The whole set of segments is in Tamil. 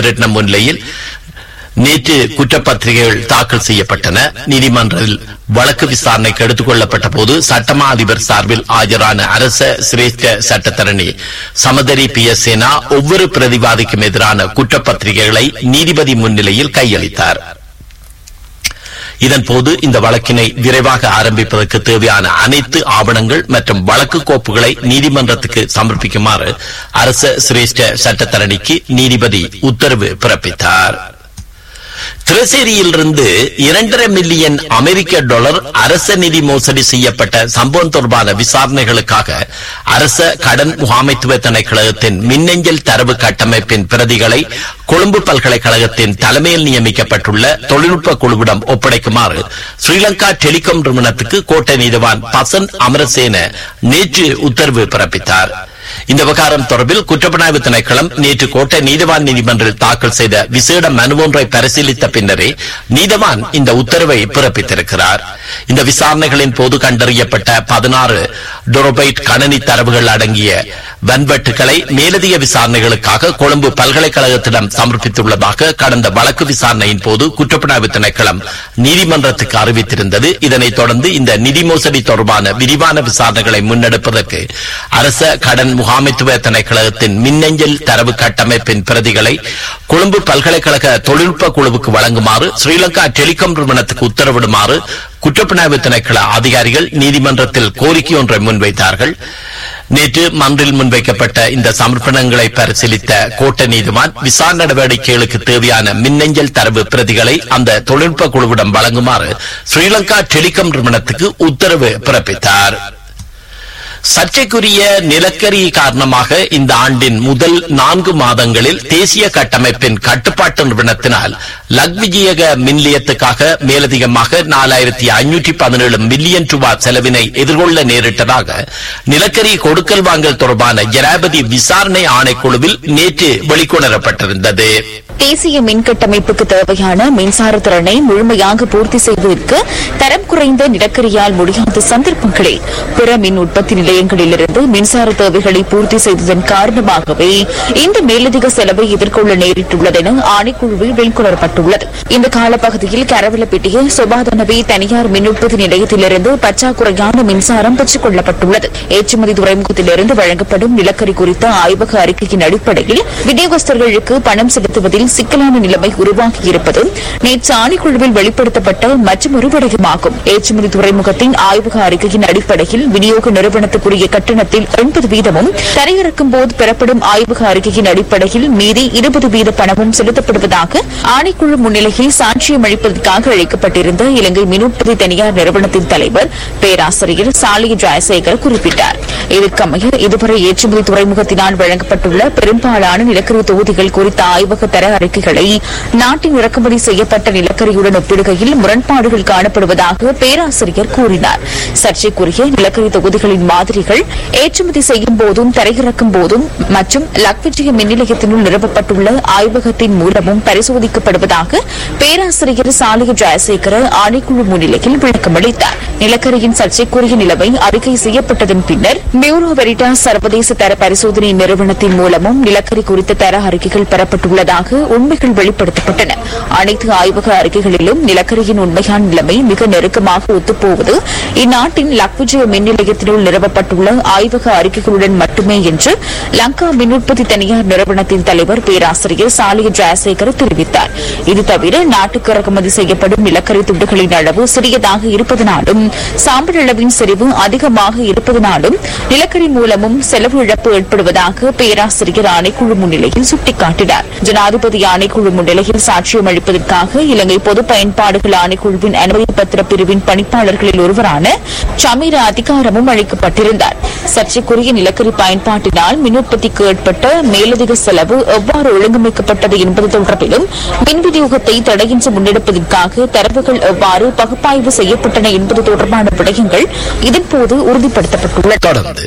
ஜெயபிரட்னம் முன்னிலையில் நேற்று குற்றப்பத்திரிகைகள் தாக்கல் செய்யப்பட்டன நீதிமன்றத்தில் வழக்கு விசாரணைக்கு எடுத்துக் கொள்ளப்பட்ட போது சட்டமா அதிபர் சார்பில் ஆஜரான அரச சிரேஷ்ட சட்டத்தரணி சமதரி பி எஸ் சேனா ஒவ்வொரு பிரதிவாதிக்கும் எதிரான குற்றப்பத்திரிகைகளை நீதிபதி முன்னிலையில் கையளித்தார் இதன்போது இந்த வழக்கினை விரைவாக ஆரம்பிப்பதற்கு தேவையான அனைத்து ஆவணங்கள் மற்றும் வழக்கு கோப்புகளை நீதிமன்றத்துக்கு சமர்ப்பிக்குமாறு அரச சிரேஷ்ட சட்டத்தரணிக்கு நீதிபதி உத்தரவு பிறப்பித்தார் திரசேரியிலிருந்து இரண்டரை மில்லியன் அமெரிக்க டாலர் அரச நிதி மோசடி செய்யப்பட்ட சம்பவம் தொடர்பான விசாரணைகளுக்காக அரச கடன் முகாமைத்துவ திணைக்களகத்தின் மின்னஞ்சல் தரவு கட்டமைப்பின் பிரதிகளை கொழும்பு பல்கலைக்கழகத்தின் தலைமையில் நியமிக்கப்பட்டுள்ள தொழில்நுட்ப குழுவிடம் ஒப்படைக்குமாறு ஸ்ரீலங்கா டெலிகாம் நிறுவனத்துக்கு கோட்டை நீதிவான் பசந்த் அமரசேன நேற்று உத்தரவு பிறப்பித்தார் இந்த விவகாரம் தொடர்பில் குற்றப்புலனாய்வு திணைக்களம் நேற்று கோட்டை நீதிவான் நீதிமன்றில் தாக்கல் செய்த விசேட மனு ஒன்றை பரிசீலித்த பின்னரே நீதிவான் இந்த உத்தரவை பிறப்பித்திருக்கிறார் இந்த விசாரணைகளின் போது கண்டறியப்பட்ட பதினாறு டொரோபைட் கணனி தரவுகள் அடங்கிய வன்வெட்டுகளை மேலதிக விசாரணைகளுக்காக கொழும்பு பல்கலைக்கழகத்திடம் சமர்ப்பித்துள்ளதாக கடந்த வழக்கு விசாரணையின் போது குற்றப்புலனாய்வு திணைக்களம் நீதிமன்றத்துக்கு அறிவித்திருந்தது இதனைத் தொடர்ந்து இந்த நிதி மோசடி தொடர்பான விரிவான விசாரணைகளை முன்னெடுப்பதற்கு அரச கடன் முகாமைத்துவ திணைக்களகத்தின் மின்னஞ்சல் தரவு கட்டமைப்பின் பிரதிகளை கொழும்பு பல்கலைக்கழக தொழில்நுட்ப குழுவுக்கு வழங்குமாறு ஸ்ரீலங்கா டெலிகாம் நிறுவனத்துக்கு உத்தரவிடுமாறு குற்றப்புலனாய்வு திணைக்கள அதிகாரிகள் நீதிமன்றத்தில் கோரிக்கை ஒன்றை முன்வைத்தார்கள் நேற்று மன்றில் முன்வைக்கப்பட்ட இந்த சமர்ப்பணங்களை பரிசீலித்த கோட்ட நீதிவான் விசாரணை நடவடிக்கைகளுக்கு தேவையான மின்னஞ்சல் தரவு பிரதிகளை அந்த தொழில்நுட்ப குழுவிடம் வழங்குமாறு ஸ்ரீலங்கா டெலிகாம் நிறுவனத்துக்கு உத்தரவு பிறப்பித்தார் சர்ச்சைக்குரிய நிலக்கரி காரணமாக இந்த ஆண்டின் முதல் நான்கு மாதங்களில் தேசிய கட்டமைப்பின் கட்டுப்பாட்டு நிறுவனத்தினால் லக்விஜயக மின் நிலையத்துக்காக மேலதிகமாக நாலாயிரத்தி ஐநூற்றி பதினேழு மில்லியன் ரூபாய் செலவினை எதிர்கொள்ள நேரிட்டதாக நிலக்கரி கொடுக்கல் வாங்கல் தொடர்பான ஜனாபதி விசாரணை ஆணைக்குழுவில் நேற்று வெளிக்கொணரப்பட்டிருந்தது தேசிய மின் கட்டமைப்புக்கு தேவையான மின்சார திறனை முழுமையாக பூர்த்தி செய்வதற்கு தரம் குறைந்த நிலக்கரியால் முடியாத சந்தர்ப்பங்களில் பிற மின் உற்பத்தி நிலையங்களிலிருந்து மின்சார தேவைகளை பூர்த்தி செய்ததன் காரணமாகவே இந்த மேலதிக செலவை எதிர்கொள்ள நேரிட்டுள்ளதென ஆணைக்குழுவில் வெளிக்கொணரப்பட்டுள்ளது இந்த காலப்பகுதியில் கரவலப்பட்டிய சுபாதனவி தனியார் மின் உற்பத்தி நிலையத்திலிருந்து பற்றாக்குறையான மின்சாரம் பெற்றுக் கொள்ளப்பட்டுள்ளது ஏற்றுமதி துறைமுகத்திலிருந்து வழங்கப்படும் நிலக்கரி குறித்த ஆய்வக அறிக்கையின் அடிப்படையில் விநியோகஸ்தர்களுக்கு பணம் செலுத்துவதில் சிக்கலான நிலைமை உருவாகியிருப்பது நேற்று ஆணைக்குழுவில் வெளிப்படுத்தப்பட்ட மற்றொரு விடயமாகும் ஏற்றுமதி துறைமுகத்தின் ஆய்வக அறிக்கையின் அடிப்படையில் விநியோக நிறுவனத்துக்குரிய கட்டணத்தில் எண்பது வீதமும் தரையிறக்கும் போது பெறப்படும் ஆய்வக அறிக்கையின் அடிப்படையில் மீதி இருபது வீத பணமும் செலுத்தப்படுவதாக ஆணைக்குழு முன்னிலையில் சாட்சியம் அளிப்பதற்காக அழைக்கப்பட்டிருந்த இலங்கை மின் உற்பத்தி தனியார் நிறுவனத்தின் தலைவர் பேராசிரியர் சாலிய ஜெயசேகர் குறிப்பிட்டார் இதற்கமைய இதுவரை ஏற்றுமதி துறைமுகத்தினால் வழங்கப்பட்டுள்ள பெரும்பாலான நிலக்கரி தொகுதிகள் குறித்த ஆய்வக தர அறிக்கைகளை நாட்டின் இறக்குமதி செய்யப்பட்ட நிலக்கரியுடன் ஒப்பிடுகையில் முரண்பாடுகள் காணப்படுவதாக பேராசிரியர் கூறினார் சர்ச்சைக்குரிய நிலக்கரி தொகுதிகளின் மாதிரிகள் ஏற்றுமதி செய்யும் போதும் தரையிறக்கும் போதும் மற்றும் லக்விஜய மின் நிலையத்தினுள் நிறுவப்பட்டுள்ள ஆய்வகத்தின் மூலமும் பரிசோதிக்கப்படுவதாக பேராசிரியர் சாலிய ஜெயசேகர ஆணைக்குழு முன்னிலையில் விளக்கமளித்தார் நிலக்கரியின் சர்ச்சைக்குரிய நிலைமை அறிக்கை செய்யப்பட்டதன் பின்னர் மியூரோ வெரிட்டாஸ் சர்வதேச தர பரிசோதனை நிறுவனத்தின் மூலமும் நிலக்கரி குறித்த தர அறிக்கைகள் பெறப்பட்டுள்ளதாக உண்மைகள் வெளிப்படுத்தப்பட்டன அனைத்து ஆய்வக அறிக்கைகளிலும் நிலக்கரியின் உண்மையான நிலைமை மிக நெருக்கமாக ஒத்துப்போவது இந்நாட்டின் லக்விஜய மின் நிலையத்தினுள் நிறுவப்பட்டுள்ள ஆய்வக அறிக்கைகளுடன் மட்டுமே என்று லங்கா மின் உற்பத்தி தனியார் நிறுவனத்தின் தலைவர் பேராசிரியர் சாலிய ஜெயசேகர் தெரிவித்தார் இது தவிர நாட்டுக்கு இறக்குமதி செய்யப்படும் நிலக்கரி துண்டுகளின் அளவு சிறியதாக இருப்பதனாலும் சாம்பல் அளவின் செறிவு அதிகமாக இருப்பதனாலும் நிலக்கரி மூலமும் செலவு இழப்பு ஏற்படுவதாக பேராசிரியர் ஆணைக்குழு முன்னிலையில் சுட்டிக்காட்டினார் ஜனாதிபதி ஆணைக்குழு முன்னிலையில் சாட்சியம் அளிப்பதற்காக இலங்கை பொது பயன்பாடுகள் ஆணைக்குழுவின் அனுமதி பத்திர பிரிவின் பணிப்பாளர்களில் ஒருவரான சமீர அதிகாரமும் அளிக்கப்பட்டிருந்தார் சர்ச்சைக்குரிய நிலக்கரி பயன்பாட்டினால் மின் உற்பத்திக்கு ஏற்பட்ட மேலதிக செலவு எவ்வாறு ஒழுங்கமைக்கப்பட்டது என்பது தொடர்பிலும் மின் விநியோகத்தை தடையின்றி முன்னெடுப்பதற்காக தரவுகள் எவ்வாறு பகுப்பாய்வு செய்யப்பட்டன என்பது தொடர்பான விடயங்கள் இதன்போது உறுதிப்படுத்தப்பட்டுள்ளன தொடர்ந்து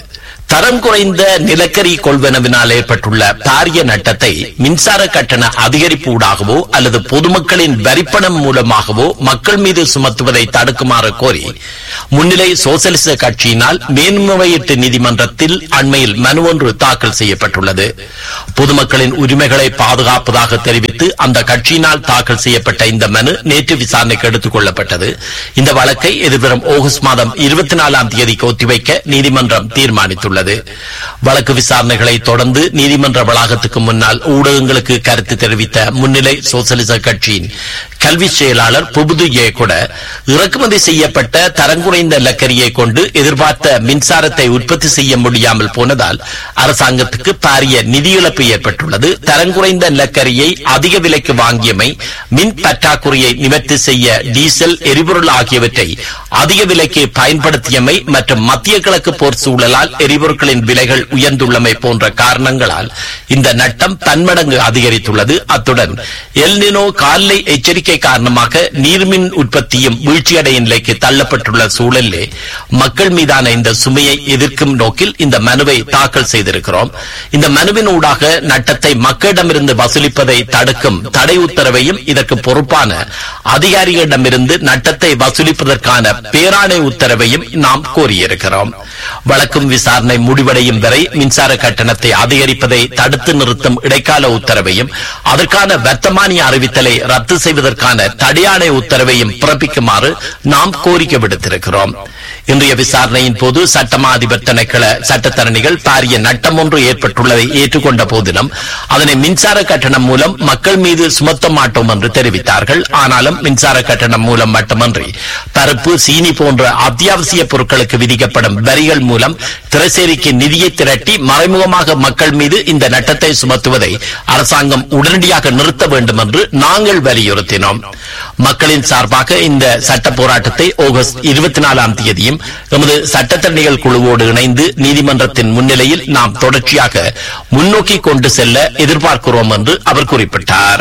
தரம் குறைந்த நிலக்கரி கொள்வனவினால் ஏற்பட்டுள்ள பாரிய நட்டத்தை மின்சார கட்டண அதிகரிப்பு ஊடாகவோ அல்லது பொதுமக்களின் வரிப்பணம் மூலமாகவோ மக்கள் மீது சுமத்துவதை தடுக்குமாறு கோரி முன்னிலை சோசலிச கட்சியினால் மேன்முறையீட்டு நீதிமன்றத்தில் அண்மையில் மனு ஒன்று தாக்கல் செய்யப்பட்டுள்ளது பொதுமக்களின் உரிமைகளை பாதுகாப்பதாக தெரிவித்து அந்த கட்சியினால் தாக்கல் செய்யப்பட்ட இந்த மனு நேற்று விசாரணைக்கு எடுத்துக் கொள்ளப்பட்டது இந்த வழக்கை எதிர்வரும் ஆகஸ்ட் மாதம் இருபத்தி நாலாம் தேதிக்கு ஒத்திவைக்க நீதிமன்றம் தீர்மானித்துள்ளது வழக்கு விசாரணைகளை தொடர்ந்து நீதிமன்ற வளாகத்துக்கு முன்னால் ஊடகங்களுக்கு கருத்து தெரிவித்த முன்னிலை சோசலிச கட்சியின் கல்வி செயலாளர் புபுது கூட இறக்குமதி செய்யப்பட்ட தரங்குறைந்த லக்கரியை கொண்டு எதிர்பார்த்த மின்சாரத்தை உற்பத்தி செய்ய முடியாமல் போனதால் அரசாங்கத்துக்கு பாரிய நிதி இழப்பு ஏற்பட்டுள்ளது தரங்குறைந்த லக்கரியை அதிக விலைக்கு வாங்கியமை மின் பற்றாக்குறையை நிவர்த்தி செய்ய டீசல் எரிபொருள் ஆகியவற்றை அதிக விலைக்கு பயன்படுத்தியமை மற்றும் மத்திய கிழக்கு போர் சூழலால் எரிபொருட்களின் விலைகள் உயர்ந்துள்ளமை போன்ற காரணங்களால் இந்த நட்டம் பன்மடங்கு அதிகரித்துள்ளது அத்துடன் எல்னினோ காலை எச்சரிக்கை காரணமாக நீர்மின் உற்பத்தியும் வீழ்ச்சியடையும் நிலைக்கு தள்ளப்பட்டுள்ள சூழலிலே மக்கள் மீதான இந்த சுமையை எதிர்க்கும் நோக்கில் இந்த மனுவை தாக்கல் செய்திருக்கிறோம் இந்த மனுவின் ஊடாக நட்டத்தை மக்களிடமிருந்து வசூலிப்பதை தடுக்கும் தடை உத்தரவையும் இதற்கு பொறுப்பான அதிகாரிகளிடமிருந்து நட்டத்தை வசூலிப்பதற்கான பேராணை உத்தரவையும் நாம் கோரியிருக்கிறோம் வழக்கும் விசாரணை முடிவடையும் வரை மின்சார கட்டணத்தை அதிகரிப்பதை தடுத்து நிறுத்தும் இடைக்கால உத்தரவையும் அதற்கான வர்த்தமானிய அறிவித்தலை ரத்து செய்வதற்கான தடையாணை உத்தரவையும் பிறப்பிக்குமாறு நாம் கோரிக்கை விடுத்திருக்கிறோம் இன்றைய விசாரணையின் போது சட்டமா அதிபர் திணைக்கள சட்டத்தரணிகள் பாரிய நட்டம் ஒன்று ஏற்பட்டுள்ளதை ஏற்றுக்கொண்ட போதிலும் அதனை மின்சார கட்டணம் மூலம் மக்கள் மீது சுமத்த மாட்டோம் என்று தெரிவித்தார்கள் ஆனாலும் மின்சார கட்டணம் மூலம் மட்டுமன்றி பருப்பு சீனி போன்ற அத்தியாவசிய பொருட்களுக்கு விதிக்கப்படும் வரிகள் மூலம் திரைசேரிக்கு நிதியை திரட்டி மறைமுகமாக மக்கள் மீது இந்த நட்டத்தை சுமத்துவதை அரசாங்கம் உடனடியாக நிறுத்த வேண்டும் என்று நாங்கள் வலியுறுத்தினோம் மக்களின் சார்பாக இந்த சட்ட போராட்டத்தை ஆகஸ்ட் இருபத்தி நாலாம் தேதியும் எமது சட்டத்தரணிகள் குழுவோடு இணைந்து நீதிமன்றத்தின் முன்னிலையில் நாம் தொடர்ச்சியாக முன்னோக்கி கொண்டு செல்ல எதிர்பார்க்கிறோம் என்று அவர் குறிப்பிட்டார்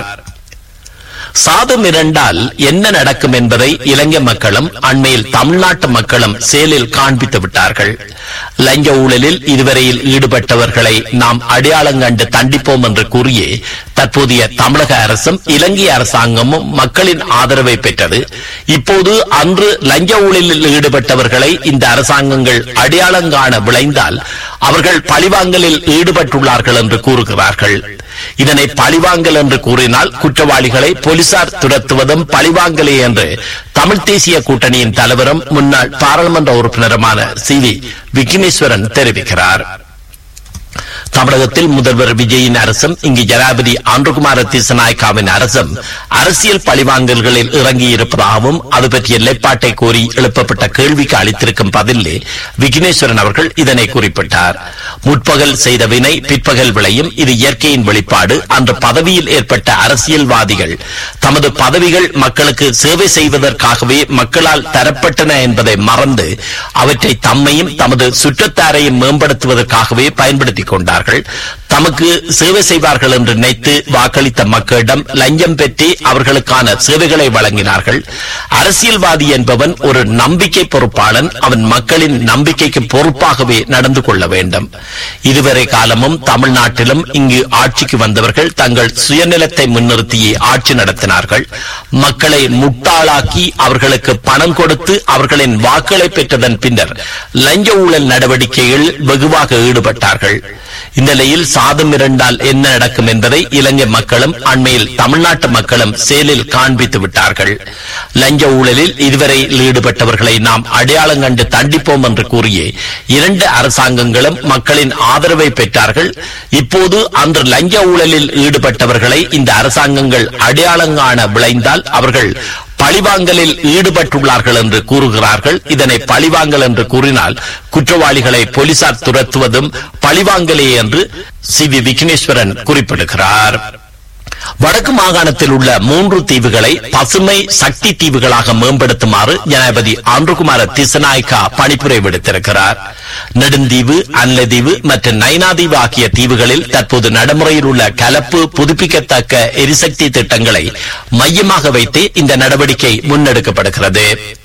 சாதம் இரண்டால் என்ன நடக்கும் என்பதை இலங்கை மக்களும் அண்மையில் தமிழ்நாட்டு மக்களும் செயலில் காண்பித்து விட்டார்கள் லஞ்ச ஊழலில் இதுவரையில் ஈடுபட்டவர்களை நாம் அடையாளம் கண்டு தண்டிப்போம் என்று கூறியே தற்போதைய தமிழக அரசும் இலங்கை அரசாங்கமும் மக்களின் ஆதரவை பெற்றது இப்போது அன்று லஞ்ச ஊழலில் ஈடுபட்டவர்களை இந்த அரசாங்கங்கள் அடையாளம் காண விளைந்தால் அவர்கள் பழிவாங்கலில் ஈடுபட்டுள்ளார்கள் என்று கூறுகிறார்கள் இதனை பழிவாங்கல் என்று கூறினால் குற்றவாளிகளை போலீசார் துரத்துவதும் பழிவாங்கலே என்று தமிழ் தேசிய கூட்டணியின் தலைவரும் முன்னாள் பாராளுமன்ற உறுப்பினருமான சி வி விக்னேஸ்வரன் தெரிவிக்கிறார் தமிழகத்தில் முதல்வர் விஜயின் அரசும் இங்கு ஜனாதிபதி ஆண்டுகுமார திசநாயக்காவின் அரசும் அரசியல் பழிவாங்கல்களில் இறங்கியிருப்பதாகவும் அது பற்றிய நிலைப்பாட்டை கோரி எழுப்பப்பட்ட கேள்விக்கு அளித்திருக்கும் பதிலே விக்னேஸ்வரன் அவர்கள் இதனை குறிப்பிட்டார் முற்பகல் செய்த வினை பிற்பகல் விளையும் இது இயற்கையின் வெளிப்பாடு அன்று பதவியில் ஏற்பட்ட அரசியல்வாதிகள் தமது பதவிகள் மக்களுக்கு சேவை செய்வதற்காகவே மக்களால் தரப்பட்டன என்பதை மறந்து அவற்றை தம்மையும் தமது சுற்றத்தாரையும் மேம்படுத்துவதற்காகவே பயன்படுத்திக் கொண்டார்கள் தமக்கு சேவை செய்வார்கள் என்று நினைத்து வாக்களித்த மக்களிடம் லஞ்சம் பெற்று அவர்களுக்கான சேவைகளை வழங்கினார்கள் அரசியல்வாதி என்பவன் ஒரு நம்பிக்கை பொறுப்பாளன் அவன் மக்களின் நம்பிக்கைக்கு பொறுப்பாகவே நடந்து கொள்ள வேண்டும் இதுவரை காலமும் தமிழ்நாட்டிலும் இங்கு ஆட்சிக்கு வந்தவர்கள் தங்கள் சுயநலத்தை முன்னிறுத்தியே ஆட்சி நடத்தினார்கள் மக்களை முட்டாளாக்கி அவர்களுக்கு பணம் கொடுத்து அவர்களின் வாக்களை பெற்றதன் பின்னர் லஞ்ச ஊழல் நடவடிக்கைகள் வெகுவாக ஈடுபட்டார்கள் இந்த நிலையில் சாதம் இரண்டால் என்ன நடக்கும் என்பதை இலங்கை மக்களும் அண்மையில் தமிழ்நாட்டு மக்களும் செயலில் காண்பித்து விட்டார்கள் லஞ்ச ஊழலில் இதுவரை ஈடுபட்டவர்களை நாம் அடையாளம் கண்டு தண்டிப்போம் என்று கூறியே இரண்டு அரசாங்கங்களும் மக்களின் ஆதரவை பெற்றார்கள் இப்போது அன்று லஞ்ச ஊழலில் ஈடுபட்டவர்களை இந்த அரசாங்கங்கள் அடையாளம் காண விளைந்தால் அவர்கள் பழிவாங்கலில் ஈடுபட்டுள்ளார்கள் என்று கூறுகிறார்கள் இதனை பழிவாங்கல் என்று கூறினால் குற்றவாளிகளை போலீசார் துரத்துவதும் பழிவாங்கலே என்று சி வி விக்னேஸ்வரன் குறிப்பிடுகிறார் வடக்கு மாகாணத்தில் உள்ள மூன்று தீவுகளை பசுமை சக்தி தீவுகளாக மேம்படுத்துமாறு ஜனாதிபதி ஆண்டுகுமார திசநாயக்கா பணிப்புரை விடுத்திருக்கிறார் நெடுந்தீவு அன்லதீவு மற்றும் நைனாதீவு ஆகிய தீவுகளில் தற்போது நடைமுறையில் உள்ள கலப்பு புதுப்பிக்கத்தக்க எரிசக்தி திட்டங்களை மையமாக வைத்து இந்த நடவடிக்கை முன்னெடுக்கப்படுகிறது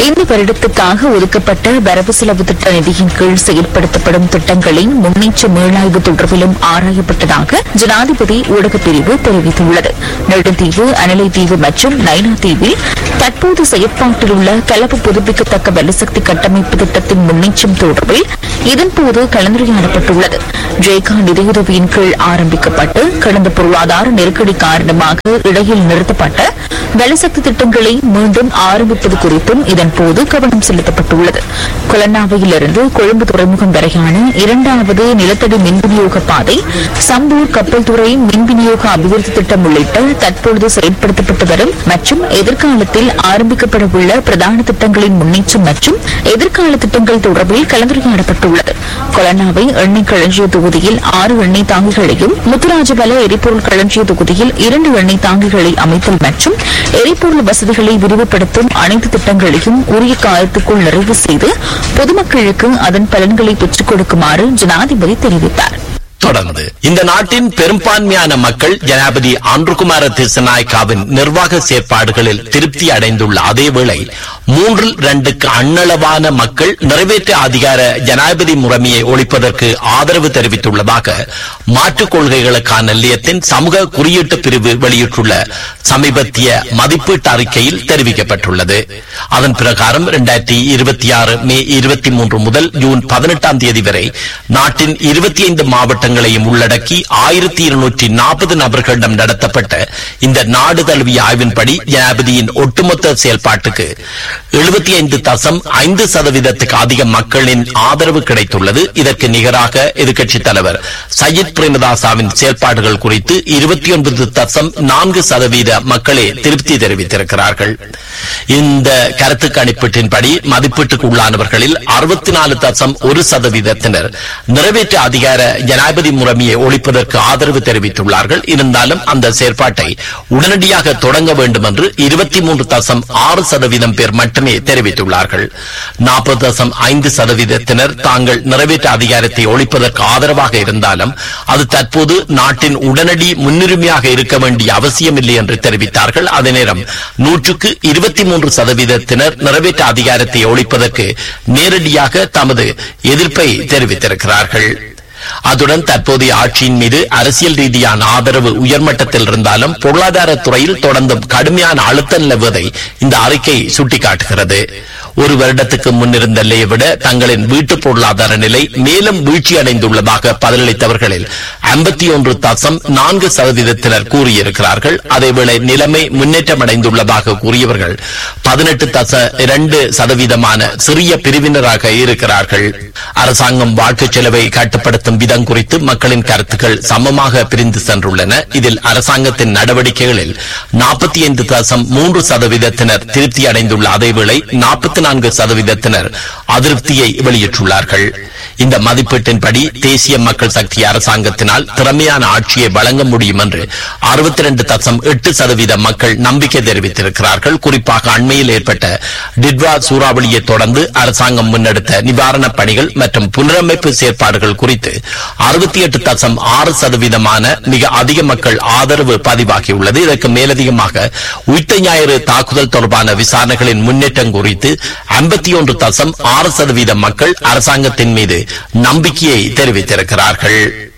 இந்த வருடத்துக்காக ஒதுக்கப்பட்ட வரவு செலவு திட்ட நிதியின் கீழ் செயல்படுத்தப்படும் திட்டங்களின் முன்னேற்ற மேலாய்வு தொடர்பிலும் ஆராயப்பட்டதாக ஜனாதிபதி ஊடகப் பிரிவு தெரிவித்துள்ளது நெடுந்தீவு அனலைத்தீவு மற்றும் நைனா தீவில் தற்போது செயற்பாட்டில் உள்ள கலப்பு புதுப்பிக்கத்தக்க வலுசக்தி கட்டமைப்பு திட்டத்தின் முன்னேற்றம் தொடர்பில் இதன்போது கலந்துரையாடப்பட்டுள்ளது ஜேகா நிதியுதவியின் கீழ் ஆரம்பிக்கப்பட்டு கடந்த பொருளாதார நெருக்கடி காரணமாக இடையில் நிறுத்தப்பட்ட வலுசக்தி திட்டங்களை மீண்டும் ஆரம்பிப்பது குறித்தும் இதன்போது கவனம் செலுத்தப்பட்டுள்ளது கொலன்னாவையிலிருந்து கொழும்பு துறைமுகம் வரையான இரண்டாவது நிலத்தடி மின் விநியோக பாதை சம்பூர் கப்பல் துறை மின் விநியோக அபிவிருத்தி திட்டம் உள்ளிட்ட தற்பொழுது செயல்படுத்தப்பட்டு வரும் மற்றும் எதிர்காலத்தில் ஆரம்பிக்கப்பட உள்ள பிரதான திட்டங்களின் முன்னேற்றம் மற்றும் எதிர்கால திட்டங்கள் தொடர்பில் கலந்துரையாடப்பட்டுள்ளது கொலன்னாவை எண்ணெய் களஞ்சிய தொகுதியில் ஆறு எண்ணெய் தாங்கிகளையும் முத்துராஜபல எரிபொருள் களஞ்சிய தொகுதியில் இரண்டு எண்ணெய் தாங்கிகளை அமைத்தல் மற்றும் எரிபொருள் வசதிகளை விரிவுபடுத்தும் அனைத்து திட்டங்களையும் உரிய காலத்துக்குள் நிறைவு செய்து பொதுமக்களுக்கு அதன் பலன்களை பெற்றுக் கொடுக்குமாறு ஜனாதிபதி தெரிவித்தார் தொடர்ந்து இந்த நாட்டின் பெரும்பான்மையான மக்கள் ஜனாபதி ஆண்டுகுமார திசநாயக்காவின் நிர்வாக செயற்பாடுகளில் திருப்தி அடைந்துள்ள அதேவேளை மூன்றில் இரண்டுக்கு அண்ணளவான மக்கள் நிறைவேற்ற அதிகார ஜனாதிபதி முறைமையை ஒழிப்பதற்கு ஆதரவு தெரிவித்துள்ளதாக மாற்றுக் கொள்கைகளுக்கான நிலையத்தின் சமூக குறியீட்டு பிரிவு வெளியிட்டுள்ள சமீபத்திய மதிப்பீட்டு அறிக்கையில் தெரிவிக்கப்பட்டுள்ளது அதன் பிரகாரம் இரண்டாயிரத்தி இருபத்தி ஆறு மே இருபத்தி மூன்று முதல் ஜூன் பதினெட்டாம் தேதி வரை நாட்டின் இருபத்தி ஐந்து மாவட்டங்களையும் உள்ளடக்கி ஆயிரத்தி இருநூற்றி நாற்பது நபர்களிடம் நடத்தப்பட்ட இந்த நாடு தழுவிய ஆய்வின்படி ஜனாதிபதியின் ஒட்டுமொத்த செயல்பாட்டுக்கு எழுபத்தி ஐந்து தசம் ஐந்து சதவீதத்துக்கு அதிக மக்களின் ஆதரவு கிடைத்துள்ளது இதற்கு நிகராக எதிர்க்கட்சித் தலைவர் சையத் பிரேமதாசாவின் செயல்பாடுகள் குறித்து இருபத்தி ஒன்பது தசம் நான்கு சதவீத மக்களே திருப்தி தெரிவித்திருக்கிறார்கள் இந்த கருத்து கணிப்பீட்டின்படி மதிப்பீட்டுக்கு உள்ளானவர்களில் அறுபத்தி நாலு தசம் ஒரு சதவீதத்தினர் நிறைவேற்ற அதிகார ஜனாதிபதி முறைமையை ஒழிப்பதற்கு ஆதரவு தெரிவித்துள்ளார்கள் இருந்தாலும் அந்த செயற்பாட்டை உடனடியாக தொடங்க வேண்டும் என்று இருபத்தி மூன்று தசம் ஆறு சதவீதம் பேர் மட்டுமே தெரிவித்துள்ளார்கள் நாற்பது தசம் ஐந்து சதவீதத்தினர் தாங்கள் நிறைவேற்ற அதிகாரத்தை ஒழிப்பதற்கு ஆதரவாக இருந்தாலும் அது தற்போது நாட்டின் உடனடி முன்னுரிமையாக இருக்க வேண்டிய அவசியமில்லை என்று தெரிவித்தார்கள் அதே நேரம் நூற்றுக்கு இருபத்தி மூன்று சதவீதத்தினர் நிறைவேற்ற அதிகாரத்தை ஒழிப்பதற்கு நேரடியாக தமது எதிர்ப்பை தெரிவித்திருக்கிறார்கள் அதுடன் தற்போதைய ஆட்சியின் மீது அரசியல் ரீதியான ஆதரவு உயர்மட்டத்தில் இருந்தாலும் பொருளாதார துறையில் தொடர்ந்தும் கடுமையான அழுத்தம் நிலவுவதை இந்த அறிக்கை சுட்டிக்காட்டுகிறது ஒரு வருடத்துக்கு முன்னிருந்த நிலையை விட தங்களின் வீட்டு பொருளாதார நிலை மேலும் வீழ்ச்சியடைந்துள்ளதாக பதிலளித்தவர்களில் ஐம்பத்தி ஒன்று தசம் நான்கு சதவீதத்தினர் கூறியிருக்கிறார்கள் அதேவேளை நிலைமை முன்னேற்றமடைந்துள்ளதாக கூறியவர்கள் பதினெட்டு தச இரண்டு சதவீதமான சிறிய பிரிவினராக இருக்கிறார்கள் அரசாங்கம் வாழ்க்கை செலவை கட்டுப்படுத்தும் விதம் குறித்து மக்களின் கருத்துக்கள் சமமாக பிரிந்து சென்றுள்ளன இதில் அரசாங்கத்தின் நடவடிக்கைகளில் நாற்பத்தி ஐந்து தசம் மூன்று சதவீதத்தினர் திருப்தி அடைந்துள்ள அதேவேளை நாற்பத்தி நான்கு சதவீதத்தினர் அதிருப்தியை வெளியிட்டுள்ளார்கள் இந்த மதிப்பீட்டின்படி தேசிய மக்கள் சக்தி அரசாங்கத்தினால் திறமையான ஆட்சியை வழங்க முடியும் என்று அறுபத்தி இரண்டு தசம் எட்டு சதவீத மக்கள் நம்பிக்கை தெரிவித்திருக்கிறார்கள் குறிப்பாக அண்மையில் ஏற்பட்ட டிட்வா சூறாவளியை தொடர்ந்து அரசாங்கம் முன்னெடுத்த நிவாரணப் பணிகள் மற்றும் புனரமைப்பு செயற்பாடுகள் குறித்து அறுபத்தி எட்டு தசம் ஆறு சதவீதமான மிக அதிக மக்கள் ஆதரவு பதிவாகியுள்ளது இதற்கு மேலதிகமாக உயிர்த்த ஞாயிறு தாக்குதல் தொடர்பான விசாரணைகளின் முன்னேற்றம் குறித்து ஐம்பத்தி ஒன்று தசம் ஆறு சதவீத மக்கள் அரசாங்கத்தின் மீது நம்பிக்கையை தெரிவித்திருக்கிறார்கள்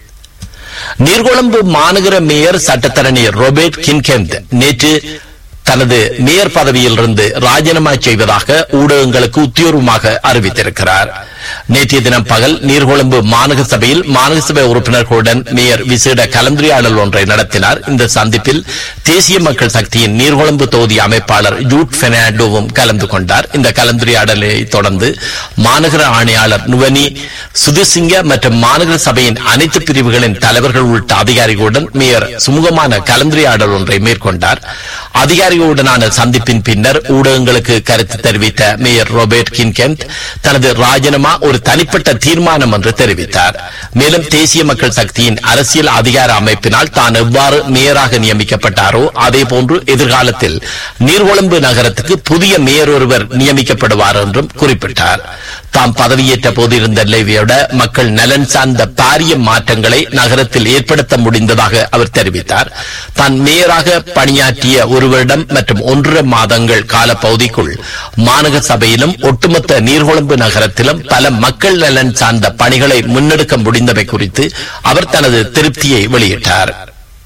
நீர்கொழும்பு மாநகர மேயர் சட்டத்தரணி ரோபர்ட் கின்கெந்த் நேற்று தனது மேயர் பதவியிலிருந்து ராஜினாமா செய்வதாக ஊடகங்களுக்கு உத்தியோகமாக அறிவித்திருக்கிறார் நேற்றைய தினம் பகல் நீர்கொழும்பு மாநகர சபையில் மாநகர சபை உறுப்பினர்களுடன் மேயர் விசேட கலந்துரையாடல் ஒன்றை நடத்தினார் இந்த சந்திப்பில் தேசிய மக்கள் சக்தியின் நீர்கொழும்பு தொகுதி அமைப்பாளர் ஜூட் பெர்னாண்டோவும் கலந்து கொண்டார் இந்த கலந்துரையாடலை தொடர்ந்து மாநகர ஆணையாளர் நுவனி சுதுசிங்க மற்றும் மாநகர சபையின் அனைத்து பிரிவுகளின் தலைவர்கள் உள்ளிட்ட அதிகாரிகளுடன் மேயர் சுமூகமான கலந்துரையாடல் ஒன்றை மேற்கொண்டார் அதிகாரிகளுடனான சந்திப்பின் பின்னர் ஊடகங்களுக்கு கருத்து தெரிவித்த மேயர் ரோபர்ட் கின்கெந்த் தனது ராஜினாமா ஒரு தனிப்பட்ட தீர்மானம் என்று தெரிவித்தார் மேலும் தேசிய மக்கள் சக்தியின் அரசியல் அதிகார அமைப்பினால் தான் எவ்வாறு மேயராக நியமிக்கப்பட்டாரோ அதே போன்று எதிர்காலத்தில் நீர்கொழும்பு நகரத்துக்கு புதிய மேயர் ஒருவர் நியமிக்கப்படுவார் என்றும் குறிப்பிட்டார் தாம் பதவியேற்ற போதிருந்த நிலையோட மக்கள் நலன் சார்ந்த பாரிய மாற்றங்களை நகரத்தில் ஏற்படுத்த முடிந்ததாக அவர் தெரிவித்தார் தான் மேயராக பணியாற்றிய ஒரு வருடம் மற்றும் ஒன்றரை மாதங்கள் காலப்பகுதிக்குள் மாநகர சபையிலும் ஒட்டுமொத்த நீர்கொழும்பு நகரத்திலும் பல மக்கள் நலன் சார்ந்த பணிகளை முன்னெடுக்க முடிந்தவை குறித்து அவர் தனது திருப்தியை வெளியிட்டார்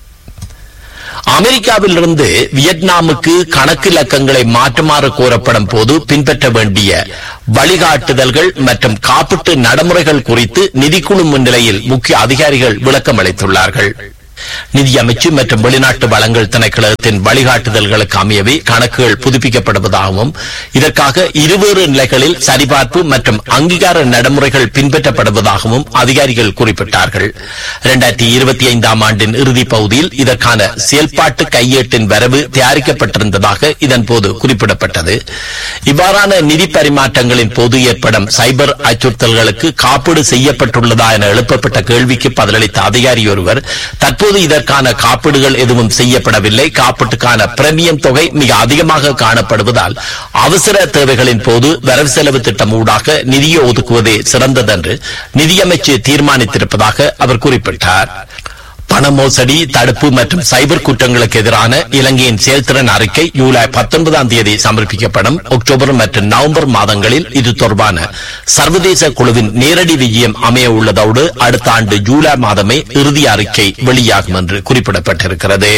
அமெரிக்காவிலிருந்து வியட்நாமுக்கு கணக்கு இலக்கங்களை மாற்றுமாறு கோரப்படும் போது பின்பற்ற வேண்டிய வழிகாட்டுதல்கள் மற்றும் காப்பீட்டு நடைமுறைகள் குறித்து நிதிக்குழு முன்னிலையில் முக்கிய அதிகாரிகள் விளக்கம் அளித்துள்ளார்கள் நிதியமைச்சு மற்றும் வெளிநாட்டு வளங்கள் திணைக்களத்தின் வழிகாட்டுதல்களுக்கு அமையவே கணக்குகள் புதுப்பிக்கப்படுவதாகவும் இதற்காக இருவேறு நிலைகளில் சரிபார்ப்பு மற்றும் அங்கீகார நடைமுறைகள் பின்பற்றப்படுவதாகவும் அதிகாரிகள் குறிப்பிட்டார்கள் இரண்டாயிரத்தி இருபத்தி ஐந்தாம் ஆண்டின் இறுதிப் பகுதியில் இதற்கான செயல்பாட்டு கையேட்டின் வரவு தயாரிக்கப்பட்டிருந்ததாக இதன்போது குறிப்பிடப்பட்டது இவ்வாறான நிதி பரிமாற்றங்களின் போது ஏற்படும் சைபர் அச்சுறுத்தல்களுக்கு காப்பீடு செய்யப்பட்டுள்ளதா என எழுப்பப்பட்ட கேள்விக்கு பதிலளித்த அதிகாரி ஒருவர் தற்போது இதற்கான காப்பீடுகள் எதுவும் செய்யப்படவில்லை காப்பீட்டுக்கான பிரமியம் தொகை மிக அதிகமாக காணப்படுவதால் அவசர தேவைகளின் போது வரவு செலவு திட்டம் ஊடாக நிதியை ஒதுக்குவதே சிறந்ததென்று நிதியமைச்சு தீர்மானித்திருப்பதாக அவர் குறிப்பிட்டார் பண மோசடி தடுப்பு மற்றும் சைபர் குற்றங்களுக்கு எதிரான இலங்கையின் செயல்திறன் அறிக்கை ஜூலை பத்தொன்பதாம் தேதி சமர்ப்பிக்கப்படும் அக்டோபர் மற்றும் நவம்பர் மாதங்களில் இது தொடர்பான சர்வதேச குழுவின் நேரடி விஜயம் அமைய உள்ளதோடு அடுத்த ஆண்டு ஜூலை மாதமே இறுதி அறிக்கை வெளியாகும் என்று குறிப்பிடப்பட்டிருக்கிறது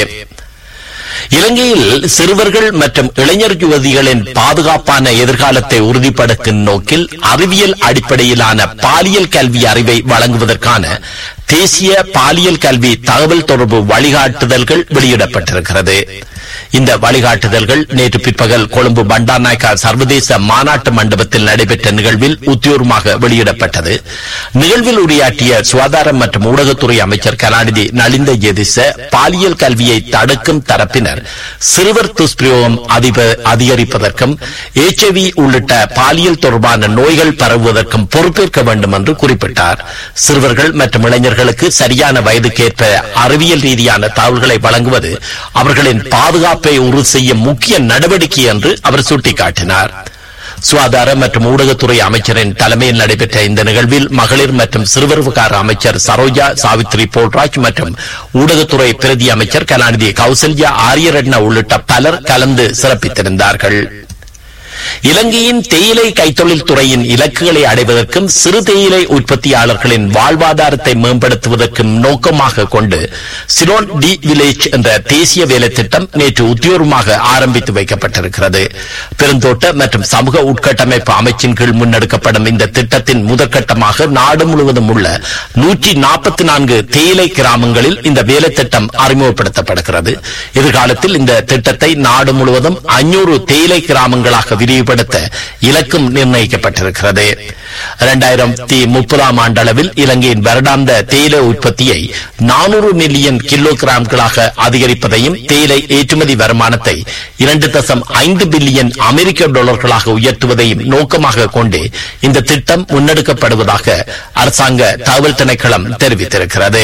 இலங்கையில் சிறுவர்கள் மற்றும் இளைஞர் யுவதிகளின் பாதுகாப்பான எதிர்காலத்தை உறுதிப்படுத்தும் நோக்கில் அறிவியல் அடிப்படையிலான பாலியல் கல்வி அறிவை வழங்குவதற்கான தேசிய பாலியல் கல்வி தகவல் தொடர்பு வழிகாட்டுதல்கள் வெளியிடப்பட்டிருக்கிறது இந்த வழிகாட்டுதல்கள் நேற்று பிற்பகல் கொழும்பு பண்டாநாயக்கா சர்வதேச மாநாட்டு மண்டபத்தில் நடைபெற்ற நிகழ்வில் உத்தியோகமாக வெளியிடப்பட்டது நிகழ்வில் உரையாற்றிய சுகாதாரம் மற்றும் ஊடகத்துறை அமைச்சர் கலாநிதி நலிந்த ஜெதிச பாலியல் கல்வியை தடுக்கும் தரப்பினர் சிறுவர் துஷ்பிரயோகம் அதிப- அதிகரிப்பதற்கும் எச்ஐவி உள்ளிட்ட பாலியல் தொடர்பான நோய்கள் பரவுவதற்கும் பொறுப்பேற்க வேண்டும் என்று குறிப்பிட்டார் சிறுவர்கள் மற்றும் இளைஞர்களுக்கு சரியான வயதுக்கேற்ப அறிவியல் ரீதியான தகவல்களை வழங்குவது அவர்களின் பாதுகாப்பை உறுதி செய்யும் முக்கிய நடவடிக்கை என்று அவர் சுட்டிக்காட்டினார் சுகாதார மற்றும் ஊடகத்துறை அமைச்சரின் தலைமையில் நடைபெற்ற இந்த நிகழ்வில் மகளிர் மற்றும் சிறுவர் விவகார அமைச்சர் சரோஜா சாவித்ரி போல்ராஜ் மற்றும் ஊடகத்துறை பிரதி அமைச்சர் கலாநிதி கௌசல்யா ஆரியரட்ன உள்ளிட்ட பலர் கலந்து சிறப்பித்திருந்தார்கள் இலங்கையின் தேயிலை கைத்தொழில் துறையின் இலக்குகளை அடைவதற்கும் சிறு தேயிலை உற்பத்தியாளர்களின் வாழ்வாதாரத்தை மேம்படுத்துவதற்கும் நோக்கமாக கொண்டு சிலோன் டி வில்லேஜ் என்ற தேசிய வேலை திட்டம் நேற்று உத்தியோகமாக ஆரம்பித்து வைக்கப்பட்டிருக்கிறது பெருந்தோட்ட மற்றும் சமூக உட்கட்டமைப்பு அமைச்சின் கீழ் முன்னெடுக்கப்படும் இந்த திட்டத்தின் முதற்கட்டமாக நாடு முழுவதும் உள்ள நூற்றி நாற்பத்தி நான்கு தேயிலை கிராமங்களில் இந்த வேலை திட்டம் அறிமுகப்படுத்தப்படுகிறது எதிர்காலத்தில் இந்த திட்டத்தை நாடு முழுவதும் அஞ்சூறு தேயிலை கிராமங்களாக விரிவுபடுத்த இலக்கும் நிர்ணயிக்கப்பட்டிருக்கிறது இரண்டாயிரத்தி முப்பதாம் ஆண்டளவில் இலங்கையின் வருடாந்த தேயிலை உற்பத்தியை நானூறு மில்லியன் கிலோ கிராம்களாக அதிகரிப்பதையும் தேயிலை ஏற்றுமதி வருமானத்தை இரண்டு தசம் ஐந்து பில்லியன் அமெரிக்க டாலர்களாக உயர்த்துவதையும் நோக்கமாக கொண்டு இந்த திட்டம் முன்னெடுக்கப்படுவதாக அரசாங்க தகவல் திணைக்களம் தெரிவித்திருக்கிறது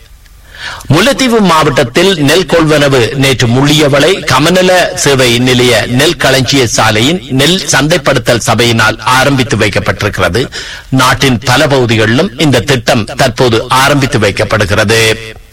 முல்லைத்தீவு மாவட்டத்தில் நெல் கொள்வனவு நேற்று முள்ளியவளை கமநல சேவை நிலைய நெல் களஞ்சிய சாலையின் நெல் சந்தைப்படுத்தல் சபையினால் ஆரம்பித்து வைக்கப்பட்டிருக்கிறது நாட்டின் பல பகுதிகளிலும் இந்த திட்டம் தற்போது ஆரம்பித்து வைக்கப்படுகிறது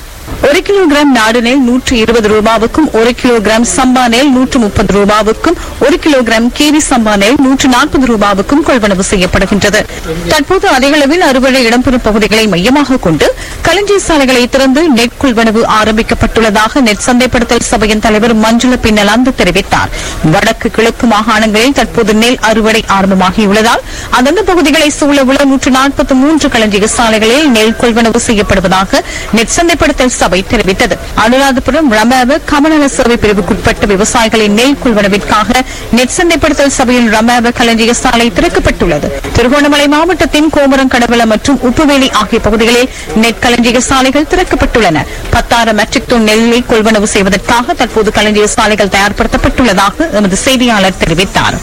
ஒரு கிலோகிராம் நாடு நெல் நூற்று இருபது ரூபாவுக்கும் ஒரு கிலோகிராம் சம்பா நெல் நூற்று முப்பது ரூபாவுக்கும் ஒரு கிலோகிராம் கேரி சம்பா நெல் நூற்று நாற்பது ரூபாவுக்கும் கொள்வனவு செய்யப்படுகின்றது தற்போது அதிக அளவில் அறுவடை இடம்பெறும் பகுதிகளை மையமாக கொண்டு களஞ்சிய சாலைகளை திறந்து நெட் கொள்வனவு ஆரம்பிக்கப்பட்டுள்ளதாக நெட் சந்தைப்படுத்தல் சபையின் தலைவர் மஞ்சுள பின்னலாந்து தெரிவித்தார் வடக்கு கிழக்கு மாகாணங்களில் தற்போது நெல் அறுவடை ஆரம்பமாகியுள்ளதால் அந்தந்த பகுதிகளை சூழ உள்ள நூற்று நாற்பத்தி மூன்று களஞ்சிய சாலைகளில் நெல் கொள்வனவு செய்யப்படுவதாக நெட் சந்தைப்படுத்தல் சபை தெரிவித்தது அனுராதபுரம் ரமாவ கமநல சேவை பிரிவுக்குட்பட்ட விவசாயிகளின் நெல் கொள்வனவிற்காக நெட் சந்தைப்படுத்தல் சபையில் ரமாவ களஞ்சிய சாலை திறக்கப்பட்டுள்ளது திருகோணமலை மாவட்டத்தின் கோமரம் கடவள மற்றும் உப்புவேலி ஆகிய பகுதிகளில் நெட் களஞ்சிய சாலைகள் திறக்கப்பட்டுள்ளன பத்தாயிரம் மெட்ரிக் டன் நெல்லை கொள்வனவு செய்வதற்காக தற்போது களஞ்சிய சாலைகள் தயார்படுத்தப்பட்டுள்ளதாக எமது செய்தியாளர் தெரிவித்தார்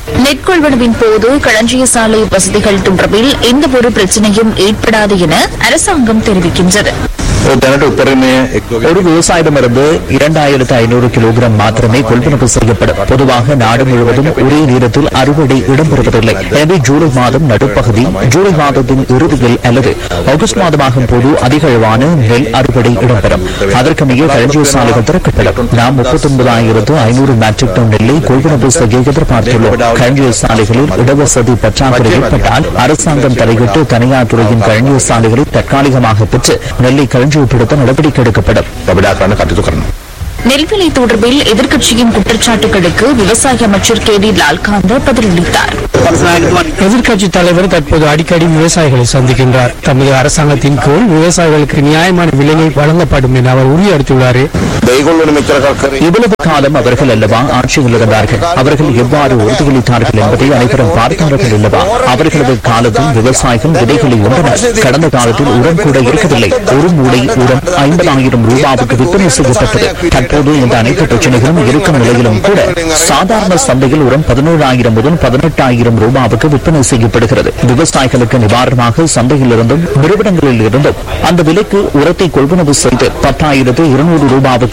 நெற்கொள்வனவின் போது களஞ்சிய சாலை வசதிகள் தொடர்பில் எந்தவொரு பிரச்சனையும் ஏற்படாது என அரசாங்கம் தெரிவிக்கின்றது දැනට උත්තරමය ஒரு விவசாயிடமிருந்து இரண்டாயிரத்து ஐநூறு கிலோகிராம் மாத்திரமே கொள்வனவு செய்யப்படும் பொதுவாக நாடு முழுவதும் ஒரே நேரத்தில் அறுவடை இடம்பெறுவதில்லை எனவே ஜூலை மாதம் நடுப்பகுதி ஜூலை மாதத்தின் இறுதியில் அல்லது ஆகஸ்ட் மாதமாகும் போது அதிக அளவான நெல் அறுவடை இடம்பெறும் அதற்கமைய களஞ்சிய சாலைகள் திறக்கப்படும் நாம் முப்பத்தி ஒன்பதாயிரத்து ஐநூறு மெட்ரிக் டன் நெல்லை கொள்வனவு செய்ய எதிர்பார்த்துள்ளோம் களஞ்சிய சாலைகளில் இடவசதி பற்றாக்குறை ஏற்பட்டால் அரசாங்கம் தலையிட்டு தனியார் துறையின் களஞ்சிய சாலைகளை தற்காலிகமாக பெற்று நெல்லை களஞ்சியப்படுத்த நடவடிக்கை எடுக்கப்படும் ගබඩා කරන්න කටයුතු කරනවා. நெல்விலை தொடர்பில் எதிர்க்கட்சியின் குற்றச்சாட்டுகளுக்கு விவசாய அமைச்சர் கே டி லால்காந்த பதிலளித்தார் எதிர்க்கட்சி தலைவர் தற்போது அடிக்கடி விவசாயிகளை சந்திக்கின்றார் தமது அரசாங்கத்தின் கீழ் விவசாயிகளுக்கு நியாயமான விலையை வழங்கப்படும் என அவர் உறுதியளித்துள்ளார் දෙගොල්ලන මෙච්චර කල් කරේ இவ்வளவு காலம் அவர்கள் அல்லவா ஆட்சியில் இருந்தார்கள் அவர்கள் எவ்வாறு உறுதியளித்தார்கள் என்பதை அனைவரும் பார்த்தார்கள் அல்லவா அவர்களது காலத்தில் விவசாயிகள் விதைகளை உண்டனர் கடந்த காலத்தில் உரம் கூட இருக்கவில்லை ஒரு மூடை உரம் ஐம்பதாயிரம் ரூபாவுக்கு விற்பனை செய்யப்பட்டது தற்போது இந்த அனைத்து பிரச்சனைகளும் இருக்கும் நிலையிலும் கூட சாதாரண சந்தையில் உரம் பதினோராயிரம் முதல் பதினெட்டாயிரம் ரூபாவுக்கு விற்பனை செய்யப்படுகிறது விவசாயிகளுக்கு நிவாரணமாக சந்தையில் இருந்தும் நிறுவனங்களில் இருந்தும் அந்த விலைக்கு உரத்தை கொள்வனவு செய்து பத்தாயிரத்து இருநூறு ரூபாவுக்கு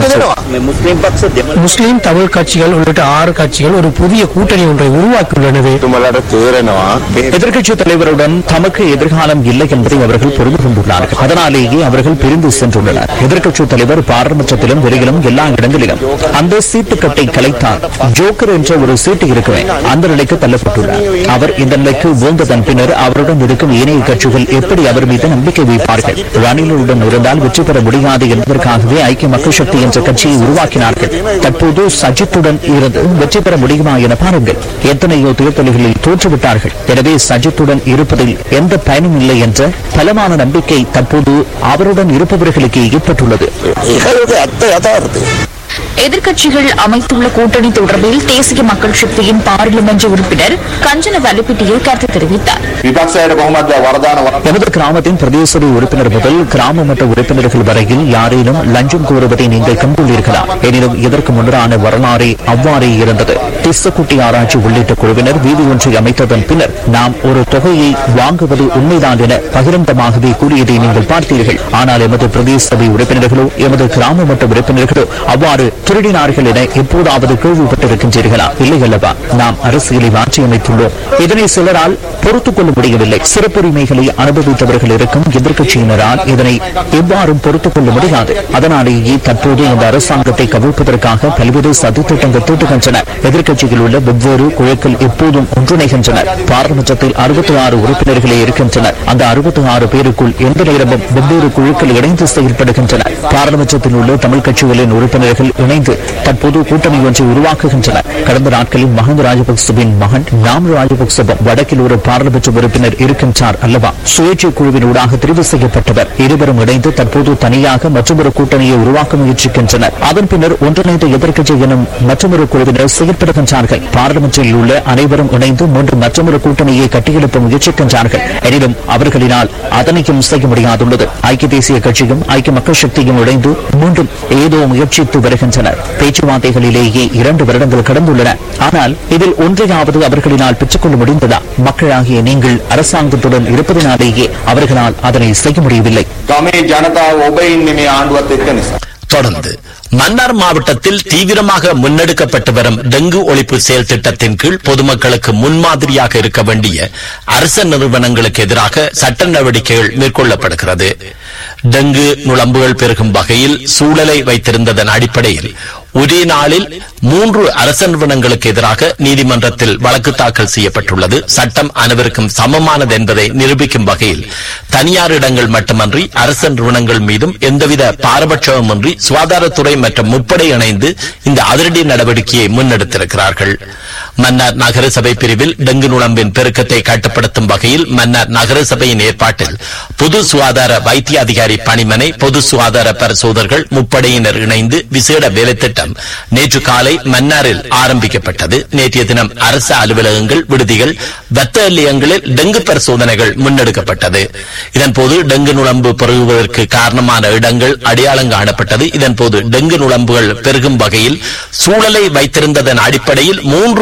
வழங்கப்பட்டது. முஸ்லிம் தமிழ் கட்சிகள் உள்ளிட்ட ஆறு கட்சிகள் ஒரு புதிய கூட்டணி ஒன்றை உருவாக்கியுள்ளனவே තුමලට තේරෙනවා මේ எதிர்க்கட்சி தலைவருடன் தமக்கு எதிர்காலம் இல்லை என்பதை அவர்கள் புரிந்து கொண்டுள்ளார்கள் அதனாலேயே அவர்கள் பிரிந்து சென்றுள்ளனர் எதிர்க்கட்சி தலைவர் பாராளுமன்றத்திலும் வெளியிலும் எல்லா இடங்களிலும் அந்த சீட்டுக்கட்டை கலைத்தார் ஜோக்கர் என்ற ஒரு சீட்டு இருக்குமே அந்த நிலைக்கு தள்ளப்பட்டுள்ளார் அவர் இந்த நிலைக்கு வீழ்ந்ததன் பின்னர் அவருடன் இருக்கும் ஏனைய கட்சிகள் எப்படி அவர் மீது நம்பிக்கை வைப்பார்கள் ரணிலுடன் இருந்தால் வெற்றி பெற முடியாது என்பதற்காகவே ஐக்கிய மக்கள் சக்தி என்ற கட்சியை உருவாக்கினார்கள் தற்போது சஜித்துடன் இருந்து வெற்றி பெற முடியுமா என பாருங்கள் எத்தனையோ தேர்தல்களில் தோற்றுவிட்டார்கள் எனவே சஜித்துடன் இருப்பதில் எந்த பயனும் இல்லை என்ற பலமான நம்பிக்கை தற்போது அவருடன் இருப்பவர்களுக்கு ஏற்பட்டுள்ளது ඒකලක ඇත්ත යථාර්ථය. எதிர்க்கட்சிகள் அமைத்துள்ள கூட்டணி தொடர்பில் தேசிய மக்கள் சக்தியின் பாராளுமன்ற உறுப்பினர் கஞ்சன வலுப்பிட்டியில் கருத்து தெரிவித்தார் විපක්ෂයට කොහොමද වරදාන වර எமது கிராமத்தின் பிரதேச சபை உறுப்பினர் முதல் கிராம மட்ட உறுப்பினர்கள் வரையில் யாரேனும் லஞ்சம் கோருவதை நீங்கள் கண்டுள்ளீர்களா எனினும் இதற்கு முன்னரான வரலாறே அவ்வாறே இருந்தது திஸ்ஸக்குட்டி ஆராய்ச்சி உள்ளிட்ட குழுவினர் வீதி ஒன்றை அமைத்ததன் பின்னர் நாம் ஒரு தொகையை வாங்குவது உண்மைதான் என பகிரங்கமாகவே கூறியதை நீங்கள் பார்த்தீர்கள் ஆனால் எமது பிரதேச சபை உறுப்பினர்களோ எமது கிராம மட்ட உறுப்பினர்களோ அவ்வாறு திருடினார்கள் என எப்போதாவது கேள்விப்பட்டிருக்கின்றீர்களா இல்லை அல்லவா நாம் அரசியலை மாற்றியமைத்துள்ளோம் இதனை சிலரால் பொறுத்துக் கொள்ள முடியவில்லை சிறப்புரிமைகளை அனுபவித்தவர்கள் இருக்கும் எதிர்க்கட்சியினரால் இதனை எவ்வாறும் பொறுத்துக் கொள்ள முடியாது அதனாலேயே தற்போது இந்த அரசாங்கத்தை கவிழ்ப்பதற்காக பல்வேறு சதித்திட்டங்கள் தீட்டுகின்றன எதிர்க்கட்சியில் உள்ள வெவ்வேறு குழுக்கள் எப்போதும் ஒன்றிணைகின்றனர் பாராளுமன்றத்தில் அறுபத்தி ஆறு உறுப்பினர்களே இருக்கின்றனர் அந்த அறுபத்தி ஆறு பேருக்குள் எந்த நேரமும் வெவ்வேறு குழுக்கள் இணைந்து செயல்படுகின்றன பாராளுமன்றத்தில் உள்ள தமிழ் கட்சிகளின் உறுப்பினர்கள் இணைந்து தற்போது கூட்டணி ஒன்றை உருவாக்குகின்றனர் கடந்த நாட்களில் மஹிந்த ராஜபக்சவின் மகன் நாம் ராஜபக்சவும் வடக்கில் ஒரு பாராளுமன்ற உறுப்பினர் இருக்கின்றார் அல்லவா சுயேட்சை குழுவின் ஊடாக தெரிவு செய்யப்பட்டவர் இருவரும் இணைந்து தற்போது தனியாக மற்றொரு கூட்டணியை உருவாக்க முயற்சிக்கின்றனர் அதன் பின்னர் ஒன்றிணைந்த எதிர்க்கட்சி எனும் மற்றொரு குழுவினர் செயல்படுகின்றார்கள் பாராளுமன்றத்தில் உள்ள அனைவரும் இணைந்து மீண்டும் மற்றொரு கூட்டணியை கட்டியெழுப்ப முயற்சிக்கின்றார்கள் எனினும் அவர்களினால் அதனையும் செய்ய முடியாதுள்ளது ஐக்கிய தேசிய கட்சியும் ஐக்கிய மக்கள் சக்தியும் இணைந்து மீண்டும் ஏதோ முயற்சித்து வருகின்றனர் பேச்சுவார்த்தைகளிலேயே இரண்டு வருடங்கள் கடந்துள்ளன ஆனால் இதில் ஒன்றையாவது அவர்களினால் பெற்றுக்கொள்ள முடிந்ததா மக்களாகிய நீங்கள் அரசாங்கத்துடன் இருப்பதனாலேயே அவர்களால் அதனை செய்ய முடியவில்லை ගමේ ජනතාව ඔබ ඉන්නේ මේ ආණ්ඩුවත් එක්ක නිසා. தொடர்ந்து மன்னார் மாவட்டத்தில் தீவிரமாக முன்னெடுக்கப்பட்டு வரும் டெங்கு ஒழிப்பு செயல் திட்டத்தின் கீழ் பொதுமக்களுக்கு முன்மாதிரியாக இருக்க வேண்டிய அரச நிறுவனங்களுக்கு எதிராக சட்ட நடவடிக்கைகள் மேற்கொள்ளப்படுகிறது டெங்கு நுளம்புகள் பெருகும் வகையில் சூழலை வைத்திருந்ததன் அடிப்படையில் ஒரே நாளில் மூன்று அரச நிறுவனங்களுக்கு எதிராக நீதிமன்றத்தில் வழக்கு தாக்கல் செய்யப்பட்டுள்ளது சட்டம் அனைவருக்கும் சமமானது என்பதை நிரூபிக்கும் வகையில் தனியார் இடங்கள் மட்டுமன்றி அரச நிறுவனங்கள் மீதும் எந்தவித பாரபட்சமுமின்றி சுகாதாரத்துறை மற்றும் முப்படை இணைந்து இந்த அதிரடி நடவடிக்கையை முன்னெடுத்திருக்கிறார்கள் மன்னார் நகரசபை பிரிவில் டெங்கு நுழம்பின் பெருக்கத்தை கட்டுப்படுத்தும் வகையில் மன்னார் நகரசபையின் ஏற்பாட்டில் பொது சுகாதார வைத்திய அதிகாரி பணிமனை பொது சுகாதார பரிசோதகர்கள் முப்படையினர் இணைந்து விசேட வேலை திட்டம் நேற்று காலை மன்னாரில் ஆரம்பிக்கப்பட்டது நேற்றைய தினம் அரசு அலுவலகங்கள் விடுதிகள் வர்த்தக நிலையங்களில் டெங்கு பரிசோதனைகள் முன்னெடுக்கப்பட்டது இதன்போது டெங்கு நுழம்பு பெருகுவதற்கு காரணமான இடங்கள் அடையாளம் காணப்பட்டது இதன்போது டெங்கு நுழம்புகள் பெருகும் வகையில் சூழலை வைத்திருந்ததன் அடிப்படையில் மூன்று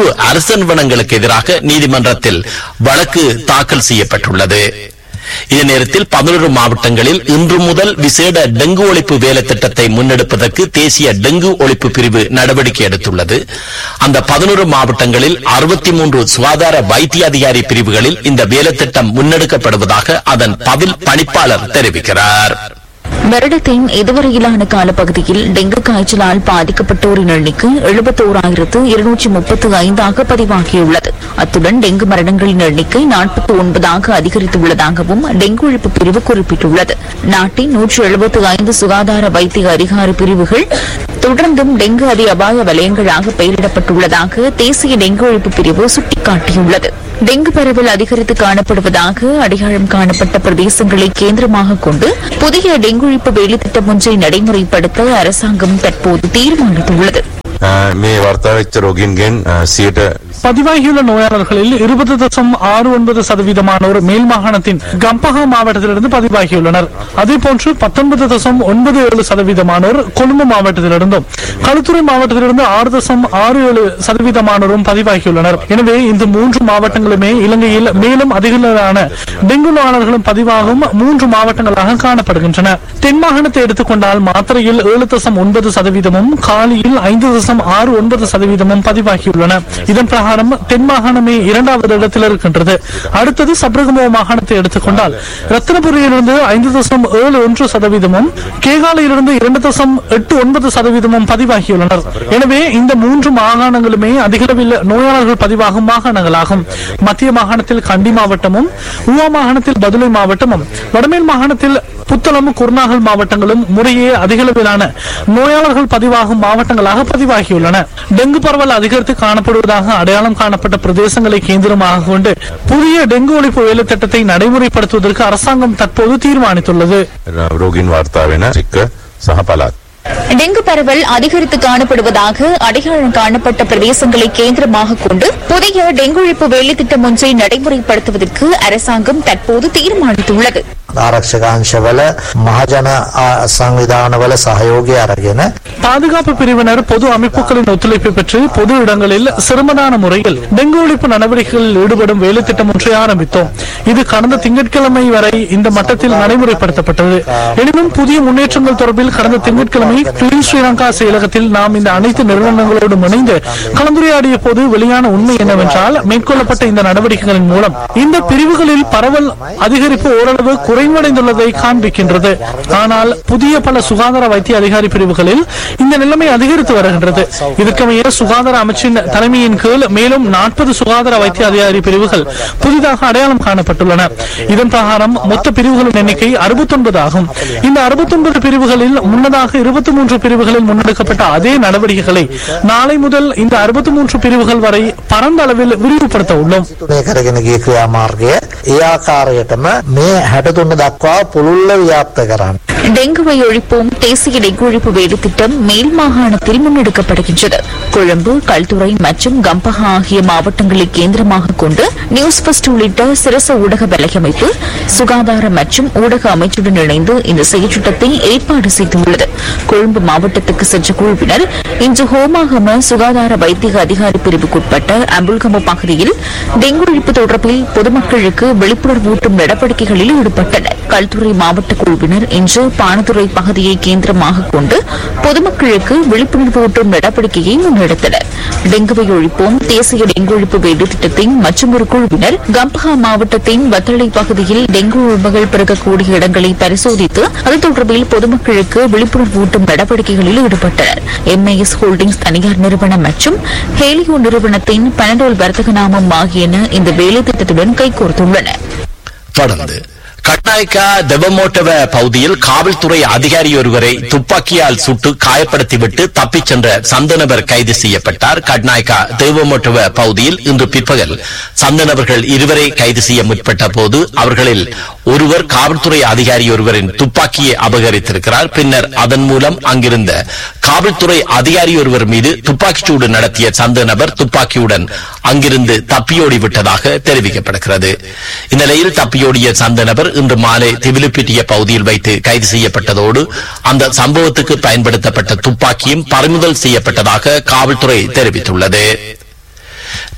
மூன்று அரசு நிறுவனங்களுக்கு எதிராக நீதிமன்றத்தில் வழக்கு தாக்கல் செய்யப்பட்டுள்ளது இதே நேரத்தில் பதினொரு மாவட்டங்களில் இன்று முதல் விசேட டெங்கு ஒழிப்பு வேலை திட்டத்தை முன்னெடுப்பதற்கு தேசிய டெங்கு ஒழிப்பு பிரிவு நடவடிக்கை எடுத்துள்ளது அந்த பதினொரு மாவட்டங்களில் அறுபத்தி மூன்று சுகாதார வைத்திய அதிகாரி பிரிவுகளில் இந்த வேலை திட்டம் முன்னெடுக்கப்படுவதாக அதன் பதில் பணிப்பாளர் தெரிவிக்கிறார் வருடத்தின் இதுவரையிலான காலப்பகுதியில் டெங்கு காய்ச்சலால் பாதிக்கப்பட்டோரின் எண்ணிக்கை எழுபத்தோராயிரத்து இருநூற்றி முப்பத்து ஐந்தாக பதிவாகியுள்ளது அத்துடன் டெங்கு மரணங்களின் எண்ணிக்கை நாற்பத்தி ஒன்பதாக அதிகரித்துள்ளதாகவும் டெங்கு ஒழிப்பு பிரிவு குறிப்பிட்டுள்ளது நாட்டின் நூற்று எழுபத்து ஐந்து சுகாதார வைத்திய அதிகாரி பிரிவுகள் தொடர்ந்தும் டெங்கு அதி அபாய வலயங்களாக பெயரிடப்பட்டுள்ளதாக தேசிய டெங்கு ஒழிப்பு பிரிவு சுட்டிக்காட்டியுள்ளது டெங்கு பரவல் அதிகரித்து காணப்படுவதாக அடையாளம் காணப்பட்ட பிரதேசங்களை கேந்திரமாக கொண்டு புதிய டெங்கு ஒழிப்பு வேலைத்திட்டம் ஒன்றை நடைமுறைப்படுத்த அரசாங்கம் தற்போது தீர்மானித்துள்ளது මේ වර්තාවෙච්ච රෝගින්ගෙන් සියට பதிவாகியுள்ள நோயாளர்களில் இருபது தசம் ஆறு ஒன்பது சதவீதமானோர் மேல் மாகாணத்தின் கம்பஹா மாவட்டத்திலிருந்து பதிவாகியுள்ளனர் அதேபோன்று பத்தொன்பது தசம் ஒன்பது ஏழு சதவீதமானோர் கொழும்பு மாவட்டத்திலிருந்தும் களுத்துறை மாவட்டத்திலிருந்து ஆறு தசம் ஆறு ஏழு சதவீதமானோரும் பதிவாகியுள்ளனர் எனவே இந்த மூன்று மாவட்டங்களுமே இலங்கையில் மேலும் அதிகளவிலான டெங்கு நோயாளர்களும் பதிவாகும் மூன்று மாவட்டங்களாக காணப்படுகின்றன தென் மாகாணத்தை எடுத்துக்கொண்டால் மாத்திரையில் ஏழு தசம் ஒன்பது சதவீதமும் காலியில் ஐந்து தசம் ஆறு ஒன்பது சதவீதமும் பதிவாகியுள்ளன இதன் பிரகாரம் தென் மாகாணமே இரண்டாவது இடத்தில் இருக்கின்றது அடுத்தது சப்ரகமோ மாகாணத்தை எடுத்துக்கொண்டால் ரத்தினபுரியிலிருந்து ஐந்து தசம் ஏழு ஒன்று சதவீதமும் கேகாலையிலிருந்து இரண்டு தசம் எட்டு ஒன்பது சதவீதமும் பதிவாகியுள்ளனர் எனவே இந்த மூன்று மாகாணங்களுமே அதிகளவில் நோயாளர்கள் பதிவாகும் மாகாணங்களாகும் மத்திய மாகாணத்தில் கண்டி மாவட்டமும் ஊவா மாகாணத்தில் பதுளை மாவட்டமும் வடமேல் மாகாணத்தில் புத்தளம் குருநாகல் மாவட்டங்களும் முறையே அதிகளவிலான நோயாளர்கள் பதிவாகும் மாவட்டங்களாக பதிவாகியுள்ளன டெங்கு பரவல் அதிகரித்து காணப்படுவதாக அடையாளம் காணப்பட்ட பிரதேசங்களை கேந்திரமாக கொண்டு புதிய டெங்கு ஒழிப்பு வேலை திட்டத்தை நடைமுறைப்படுத்துவதற்கு அரசாங்கம் தற்போது தீர்மானித்துள்ளது රෝගින් වාර්තා වෙන සික්ක සහ පළාත්. டெங்கு பரவல் அதிகரித்து காணப்படுவதாக அடையாளம் காணப்பட்ட பிரதேசங்களை கேந்திரமாக கொண்டு புதிய டெங்கு ஒழிப்பு வேலைத்திட்டம் ஒன்றை நடைமுறைப்படுத்துவதற்கு அரசாங்கம் தற்போது தீர்மானித்துள்ளது ආරක්ෂකාංශවල මහජන ආ- සංවිධානවල සහයෝගය අරගෙන பாதுகாப்பு பிரிவினர் பொது அமைப்புகளின் ஒத்துழைப்பை பெற்று பொது இடங்களில் சிரமதான முறையில் டெங்கு ஒழிப்பு நடவடிக்கைகளில் ஈடுபடும் வேலை திட்டம் ஒன்றை ஆரம்பித்தோம் இது கடந்த திங்கட்கிழமை வரை இந்த மட்டத்தில் நடைமுறைப்படுத்தப்பட்டது எனினும் புதிய முன்னேற்றங்கள் தொடர்பில் கடந்த திங்கட்கிழமை கிளீன் ஸ்ரீலங்கா செயலகத்தில் நாம் இந்த அனைத்து நிறுவனங்களோடு இணைந்து கலந்துரையாடிய போது வெளியான உண்மை என்னவென்றால் மேற்கொள்ளப்பட்ட இந்த நடவடிக்கைகளின் மூலம் இந்த பிரிவுகளில் பரவல் அதிகரிப்பு ஓரளவு குறைவடைந்துள்ளதை காண்பிக்கின்றது ஆனால் புதிய பல சுகாதார வைத்திய அதிகாரி பிரிவுகளில் இந்த நிலைமை அதிகரித்து வருகின்றது இதற்கமைய சுகாதார அமைச்சின் தலைமையின் கீழ் மேலும் நாற்பது சுகாதார வைத்திய அதிகாரி பிரிவுகள் புதிதாக அடையாளம் காணப்பட்டுள்ளன இதன் பிரகாரம் மொத்த பிரிவுகளின் எண்ணிக்கை 69 ஆகும் இந்த 69 பிரிவுகளில் முன்னதாக 23 பிரிவுகளில் முன்னெடுக்கப்பட்ட அதே நடவடிக்கைகளை நாளை முதல் இந்த 63 பிரிவுகள் வரை பரந்த அளவில் விரிவுபடுத்த உள்ளோம் මේ කරගෙන ගිය ක්‍රියාමාර්ගය ඒ ආකාරයටම මේ 63 දක්වා පුළුල්ල ව්‍යාප්ත කරන්න. டெங்குவை ஒழிப்போம் தேசிய டெங்கு ஒழிப்பு வேலைத்திட்டம் மேல் மாகாணத்தில் முன்னெடுக்கப்படுகின்றது கொழும்பு கல்துறை மற்றும் கம்பஹா ஆகிய மாவட்டங்களை கேந்திரமாக கொண்டு நியூஸ் பஸ்ட் உள்ளிட்ட சிரச ஊடக வலையமைப்பு சுகாதார மற்றும் ஊடக அமைச்சுடன் இணைந்து இந்த செயற்றிட்டத்தை ஏற்பாடு செய்துள்ளது கொழும்பு மாவட்டத்துக்கு சென்ற குழுவினர் இன்று ஹோமாகம சுகாதார வைத்திய அதிகாரி பிரிவுக்குட்பட்ட அம்புல்கம பகுதியில் டெங்கு ஒழிப்பு தொடர்பில் பொதுமக்களுக்கு விழிப்புணர்வூட்டும் நடவடிக்கைகளில் ஈடுபட்டனர் கல்துறை மாவட்ட குழுவினர் இன்று பானதுறை பகுதியை கேந்திரமாக கொண்டு பொதுமக்களுக்கு விழிப்புணர்வூட்டும் நடவடிக்கையை முன்னெடுத்தனர் டெங்குவை ஒழிப்போம் தேசிய டெங்கு ஒழிப்பு வேலை திட்டத்தின் மற்றொரு குழுவினர் கம்பஹா மாவட்டத்தின் வத்தளை பகுதியில் டெங்கு உண்மைகள் பிறக்கக்கூடிய இடங்களை பரிசோதித்து அது தொடர்பில் பொதுமக்களுக்கு விழிப்புணர்வூட்டும் நடவடிக்கைகளில் ஈடுபட்டனர் எம்ஐஎஸ் ஹோல்டிங்ஸ் தனியார் நிறுவனம் மற்றும் ஹேலியோ நிறுவனத்தின் பனடோல் வர்த்தக நாமம் ஆகியன இந்த வேலை திட்டத்துடன் கைகோர்த்துள்ளன தொடர்ந்து கட்டாய்க்கா தெவமோட்டவ பகுதியில் காவல்துறை அதிகாரி ஒருவரை துப்பாக்கியால் சுட்டு காயப்படுத்திவிட்டு தப்பிச் சென்ற சந்தனவர் கைது செய்யப்பட்டார் கட்நாயக்கா தேவமோட்டவ பகுதியில் இன்று பிற்பகல் சந்தனவர்கள் இருவரை கைது செய்ய முற்பட்ட போது அவர்களில் ஒருவர் காவல்துறை அதிகாரி ஒருவரின் துப்பாக்கியை அபகரித்திருக்கிறார் பின்னர் அதன் மூலம் அங்கிருந்த காவல்துறை அதிகாரி ஒருவர் மீது துப்பாக்கிச்சூடு நடத்திய சந்த நபர் துப்பாக்கியுடன் அங்கிருந்து தப்பியோடி விட்டதாக தெரிவிக்கப்படுகிறது இந்நிலையில் தப்பியோடிய சந்த நபர் இன்று மாலை திவிலுப்பிட்டிய பகுதியில் வைத்து கைது செய்யப்பட்டதோடு அந்த சம்பவத்துக்கு பயன்படுத்தப்பட்ட துப்பாக்கியும் பறிமுதல் செய்யப்பட்டதாக காவல்துறை தெரிவித்துள்ளது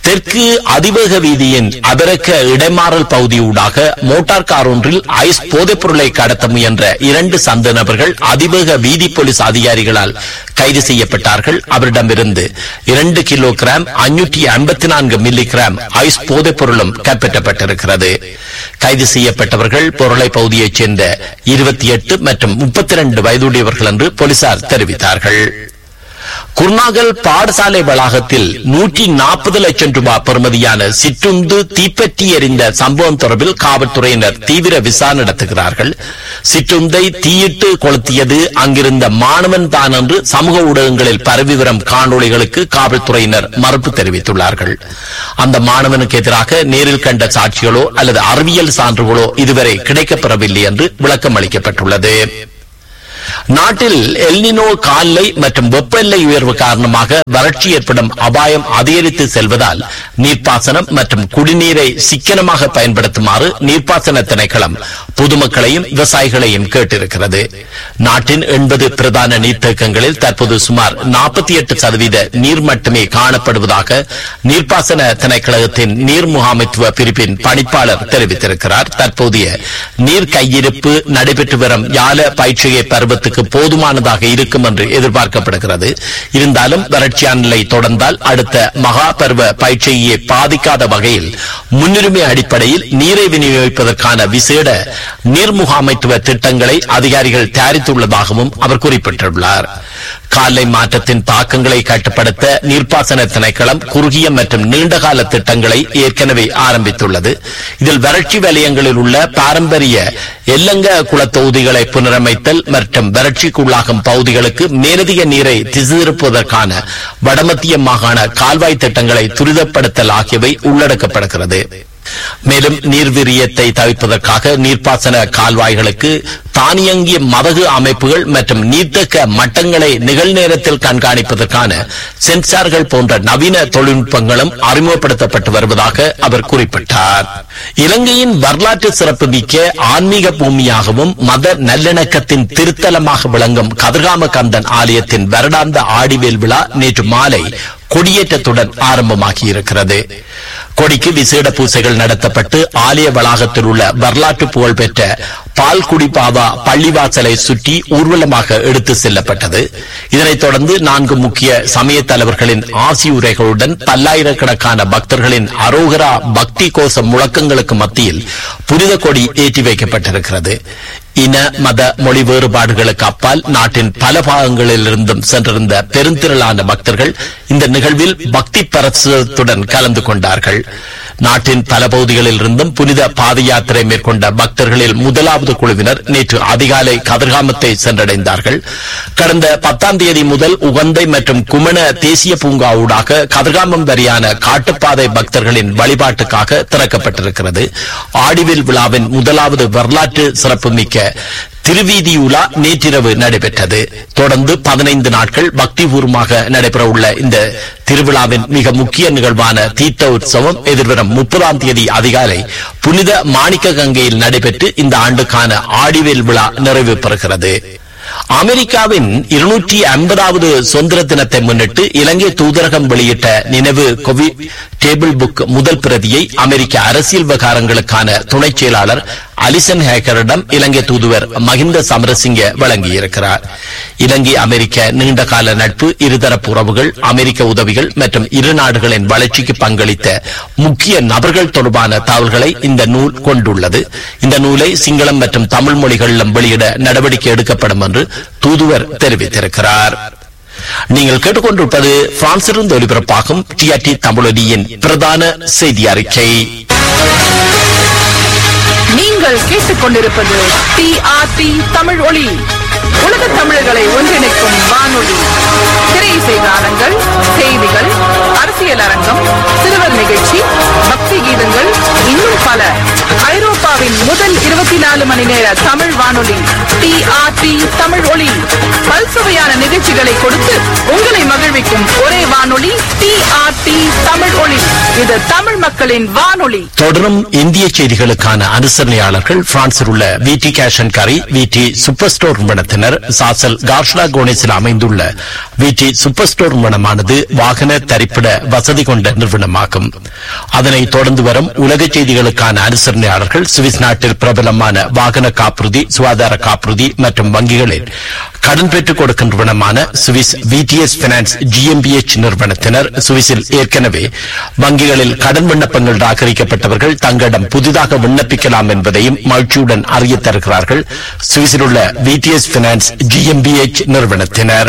தெற்கு அதிவேக வீதியின் அபரக்க இடைமாறல் பகுதியூடாக மோட்டார் கார் ஒன்றில் ஐஸ் போதைப் பொருளை கடத்த முயன்ற இரண்டு சந்த நபர்கள் அதிவேக வீதி போலீஸ் அதிகாரிகளால் கைது செய்யப்பட்டார்கள் அவரிடமிருந்து இரண்டு கிலோ கிராம் ஐநூற்றி ஐம்பத்தி நான்கு மில்லி கிராம் ஐஸ் போதைப் பொருளும் கைப்பற்றப்பட்டிருக்கிறது கைது செய்யப்பட்டவர்கள் பொருளை பகுதியைச் சேர்ந்த இருபத்தி எட்டு மற்றும் முப்பத்தி இரண்டு வயதுடையவர்கள் என்று போலீசார் தெரிவித்தார்கள் குர்நாகல் பாடசாலை வளாகத்தில் நூற்றி நாற்பது லட்சம் ரூபாய் பெறுமதியான சிற்றுந்து தீப்பற்றி எறிந்த சம்பவம் தொடர்பில் காவல்துறையினர் தீவிர விசாரணை நடத்துகிறார்கள் சிற்றுந்தை தீயிட்டு கொளுத்தியது அங்கிருந்த மாணவன் தான் என்று சமூக ஊடகங்களில் பரவி வரும் காணொளிகளுக்கு காவல்துறையினர் மறுப்பு தெரிவித்துள்ளார்கள் அந்த மாணவனுக்கு எதிராக நேரில் கண்ட சாட்சிகளோ அல்லது அறிவியல் சான்றுகளோ இதுவரை கிடைக்கப்பெறவில்லை என்று விளக்கம் அளிக்கப்பட்டுள்ளது நாட்டில் எல்னினோ கால்லை மற்றும் வெப்ப எல்லை உயர்வு காரணமாக வறட்சி ஏற்படும் அபாயம் அதிகரித்து செல்வதால் நீர்ப்பாசனம் மற்றும் குடிநீரை சிக்கனமாக பயன்படுத்துமாறு நீர்ப்பாசன திணைக்களம் பொதுமக்களையும் விவசாயிகளையும் கேட்டிருக்கிறது நாட்டின் எண்பது பிரதான நீர்த்தேக்கங்களில் தற்போது சுமார் நாற்பத்தி எட்டு சதவீத நீர் மட்டுமே காணப்படுவதாக நீர்ப்பாசன திணைக்களகத்தின் நீர் முகாமைத்துவ பிரிவின் பணிப்பாளர் தெரிவித்திருக்கிறார் தற்போதைய நீர் கையிருப்பு நடைபெற்று வரும் யால பயிற்சியை பருவத்துக்கு போதுமானதாக இருக்கும் என்று எதிர்பார்க்கப்படுகிறது இருந்தாலும் வறட்சியான நிலை தொடர்ந்தால் அடுத்த மகா பருவ பயிற்சியை பாதிக்காத வகையில் முன்னுரிமை அடிப்படையில் நீரை விநியோகிப்பதற்கான விசேட நீர் முகாமைத்துவ திட்டங்களை அதிகாரிகள் தயாரித்துள்ளதாகவும் அவர் குறிப்பிட்டுள்ளார் காலை மாற்றத்தின் தாக்கங்களை கட்டுப்படுத்த நீர்ப்பாசன திணைக்களம் குறுகிய மற்றும் நீண்டகால திட்டங்களை ஏற்கனவே ஆரம்பித்துள்ளது இதில் வறட்சி வலயங்களில் உள்ள பாரம்பரிய எல்லங்க குளத்தொகுதிகளை புனரமைத்தல் மற்றும் வறட்சிக்குள்ளாகும் பகுதிகளுக்கு மேலதிக நீரை திசை திருப்புவதற்கான வடமத்திய மாகாண கால்வாய் திட்டங்களை துரிதப்படுத்தல் ஆகியவை உள்ளடக்கப்படுகிறது மேலும் நீர்விரியத்தை தவிர்ப்பதற்காக நீர்ப்பாசன கால்வாய்களுக்கு தானியங்கிய மதகு அமைப்புகள் மற்றும் நீர்த்தக்க மட்டங்களை நிகழ்நேரத்தில் கண்காணிப்பதற்கான சென்சார்கள் போன்ற நவீன தொழில்நுட்பங்களும் அறிமுகப்படுத்தப்பட்டு வருவதாக அவர் குறிப்பிட்டார் இலங்கையின் வரலாற்று சிறப்புமிக்க ஆன்மீக பூமியாகவும் மத நல்லிணக்கத்தின் திருத்தலமாக விளங்கும் கதிர்காம கந்தன் ஆலயத்தின் வருடாந்த ஆடிவேல் விழா நேற்று மாலை கொடியேற்றத்துடன் ஆரம்பமாகி இருக்கிறது கொடிக்கு விசேட பூசைகள் நடத்தப்பட்டு ஆலய வளாகத்தில் உள்ள வரலாற்று புகழ்பெற்ற பால்குடி பாவா பள்ளிவாசலை சுற்றி ஊர்வலமாக எடுத்து செல்லப்பட்டது இதனைத் தொடர்ந்து நான்கு முக்கிய சமய தலைவர்களின் ஆசியுரைகளுடன் பல்லாயிரக்கணக்கான பக்தர்களின் அரோகரா பக்தி கோஷ முழக்கங்களுக்கு மத்தியில் புனித கொடி ஏற்றி வைக்கப்பட்டிருக்கிறது இன மத மொழி வேறுபாடுகளுக்கு அப்பால் நாட்டின் பல பாகங்களிலிருந்தும் சென்றிருந்த பெருந்திரளான பக்தர்கள் இந்த நிகழ்வில் பக்தி பரசுடன் கலந்து கொண்டார்கள் நாட்டின் பல பகுதிகளில் இருந்தும் புனித பாத யாத்திரை மேற்கொண்ட பக்தர்களில் முதலாவது குழுவினர் நேற்று அதிகாலை கதிர்காமத்தை சென்றடைந்தார்கள் கடந்த பத்தாம் தேதி முதல் உகந்தை மற்றும் குமண தேசிய பூங்கா ஊடாக கதிர்காமம் வரையான காட்டுப்பாதை பக்தர்களின் வழிபாட்டுக்காக திறக்கப்பட்டிருக்கிறது ஆடிவில் விழாவின் முதலாவது வரலாற்று சிறப்புமிக்க திருவீதியுலா நேற்றிரவு நடைபெற்றது தொடர்ந்து பதினைந்து நாட்கள் பக்திபூர்வமாக நடைபெறவுள்ள இந்த திருவிழாவின் மிக முக்கிய நிகழ்வான தீர்த்த உற்சவம் எதிர்வரும் முப்பதாம் தேதி அதிகாலை புனித மாணிக்க கங்கையில் நடைபெற்று இந்த ஆண்டுக்கான ஆடிவேல் விழா நிறைவு பெறுகிறது அமெரிக்காவின் இருநூற்றி ஐம்பதாவது சுதந்திர தினத்தை முன்னிட்டு இலங்கை தூதரகம் வெளியிட்ட நினைவு கொவி டேபிள் புக் முதல் பிரதியை அமெரிக்க அரசியல் விவகாரங்களுக்கான துணை செயலாளர் அலிசன் ஹேக்கரிடம் இலங்கை தூதுவர் மகிந்த சமரசிங்க வழங்கியிருக்கிறார் இலங்கை அமெரிக்க நீண்டகால நட்பு இருதரப்பு உறவுகள் அமெரிக்க உதவிகள் மற்றும் இரு நாடுகளின் வளர்ச்சிக்கு பங்களித்த முக்கிய நபர்கள் தொடர்பான தகவல்களை இந்த நூல் கொண்டுள்ளது இந்த நூலை சிங்களம் மற்றும் தமிழ் மொழிகளிலும் வெளியிட நடவடிக்கை எடுக்கப்படும் என்று தூதுவர் தெரிவித்திருக்கிறார் நீங்கள் கேட்டுக்கொண்டிருப்பது பிரான்சிலிருந்து ஒலிபரப்பாகும் டிஆர்டி தமிழொலியின் பிரதான செய்தி அறிக்கை நீங்கள் கேட்டுக்கொண்டிருப்பது டிஆர்டி தமிழ் ஒளி உலக தமிழர்களை ஒன்றிணைக்கும் வானொலி திரையிசை கானங்கள் செய்திகள் அரசியல் அரங்கம் சிறுவர் நிகழ்ச்சி பக்தி கீதங்கள் இன்னும் பல ஐரோப்பாவின் முதல் இருபத்தி நாலு மணி நேர தமிழ் வானொலி டிஆர்டி தமிழ் ஒளி பல்சுவையான நிகழ்ச்சிகளை கொடுத்து உங்களை மகிழ்விக்கும் ஒரே வானொலி டிஆர்டி தமிழ் ஒளி இது தமிழ் மக்களின் வானொலி தொடரும் இந்திய செய்திகளுக்கான அனுசரணையாளர்கள் பிரான்சில் உள்ள விடி கேஷ் அண்ட் கரி விடி சூப்பர் ஸ்டோர் நிறுவனத்தினர் சாசல் கார்ஷ்லா கோனேஸில் அமைந்துள்ள விடி சூப்பர் ஸ்டோர் நிறுவனமானது வாகன தரிப்பிட வசதி கொண்ட நிறுவனமாகும் அதனைத் தொடர்ந்து வரும் உலக செய்திகளுக்கான அனுசரணையாளர்கள் சுவிஸ் நாட்டில் பிரபலமான வாகன காப்புறுதி சுகாதார காப்புறுதி மற்றும் வங்கிகளில் கடன் பெற்றுக் கொடுக்கும் நிறுவனமான சுவிஸ் விடிஎஸ் பினான்ஸ் ஜிஎம்பிஎச் நிறுவனத்தினர் சுவிஸில் ஏற்கனவே வங்கிகளில் கடன் விண்ணப்பங்கள் நிராகரிக்கப்பட்டவர்கள் தங்களிடம் புதிதாக விண்ணப்பிக்கலாம் என்பதையும் மகிழ்ச்சியுடன் அறியத் தருகிறார்கள் சுவிஸில் உள்ள விடிஎஸ் பினான்ஸ் ஜிஎம்பிஎச் நிறுவனத்தினர்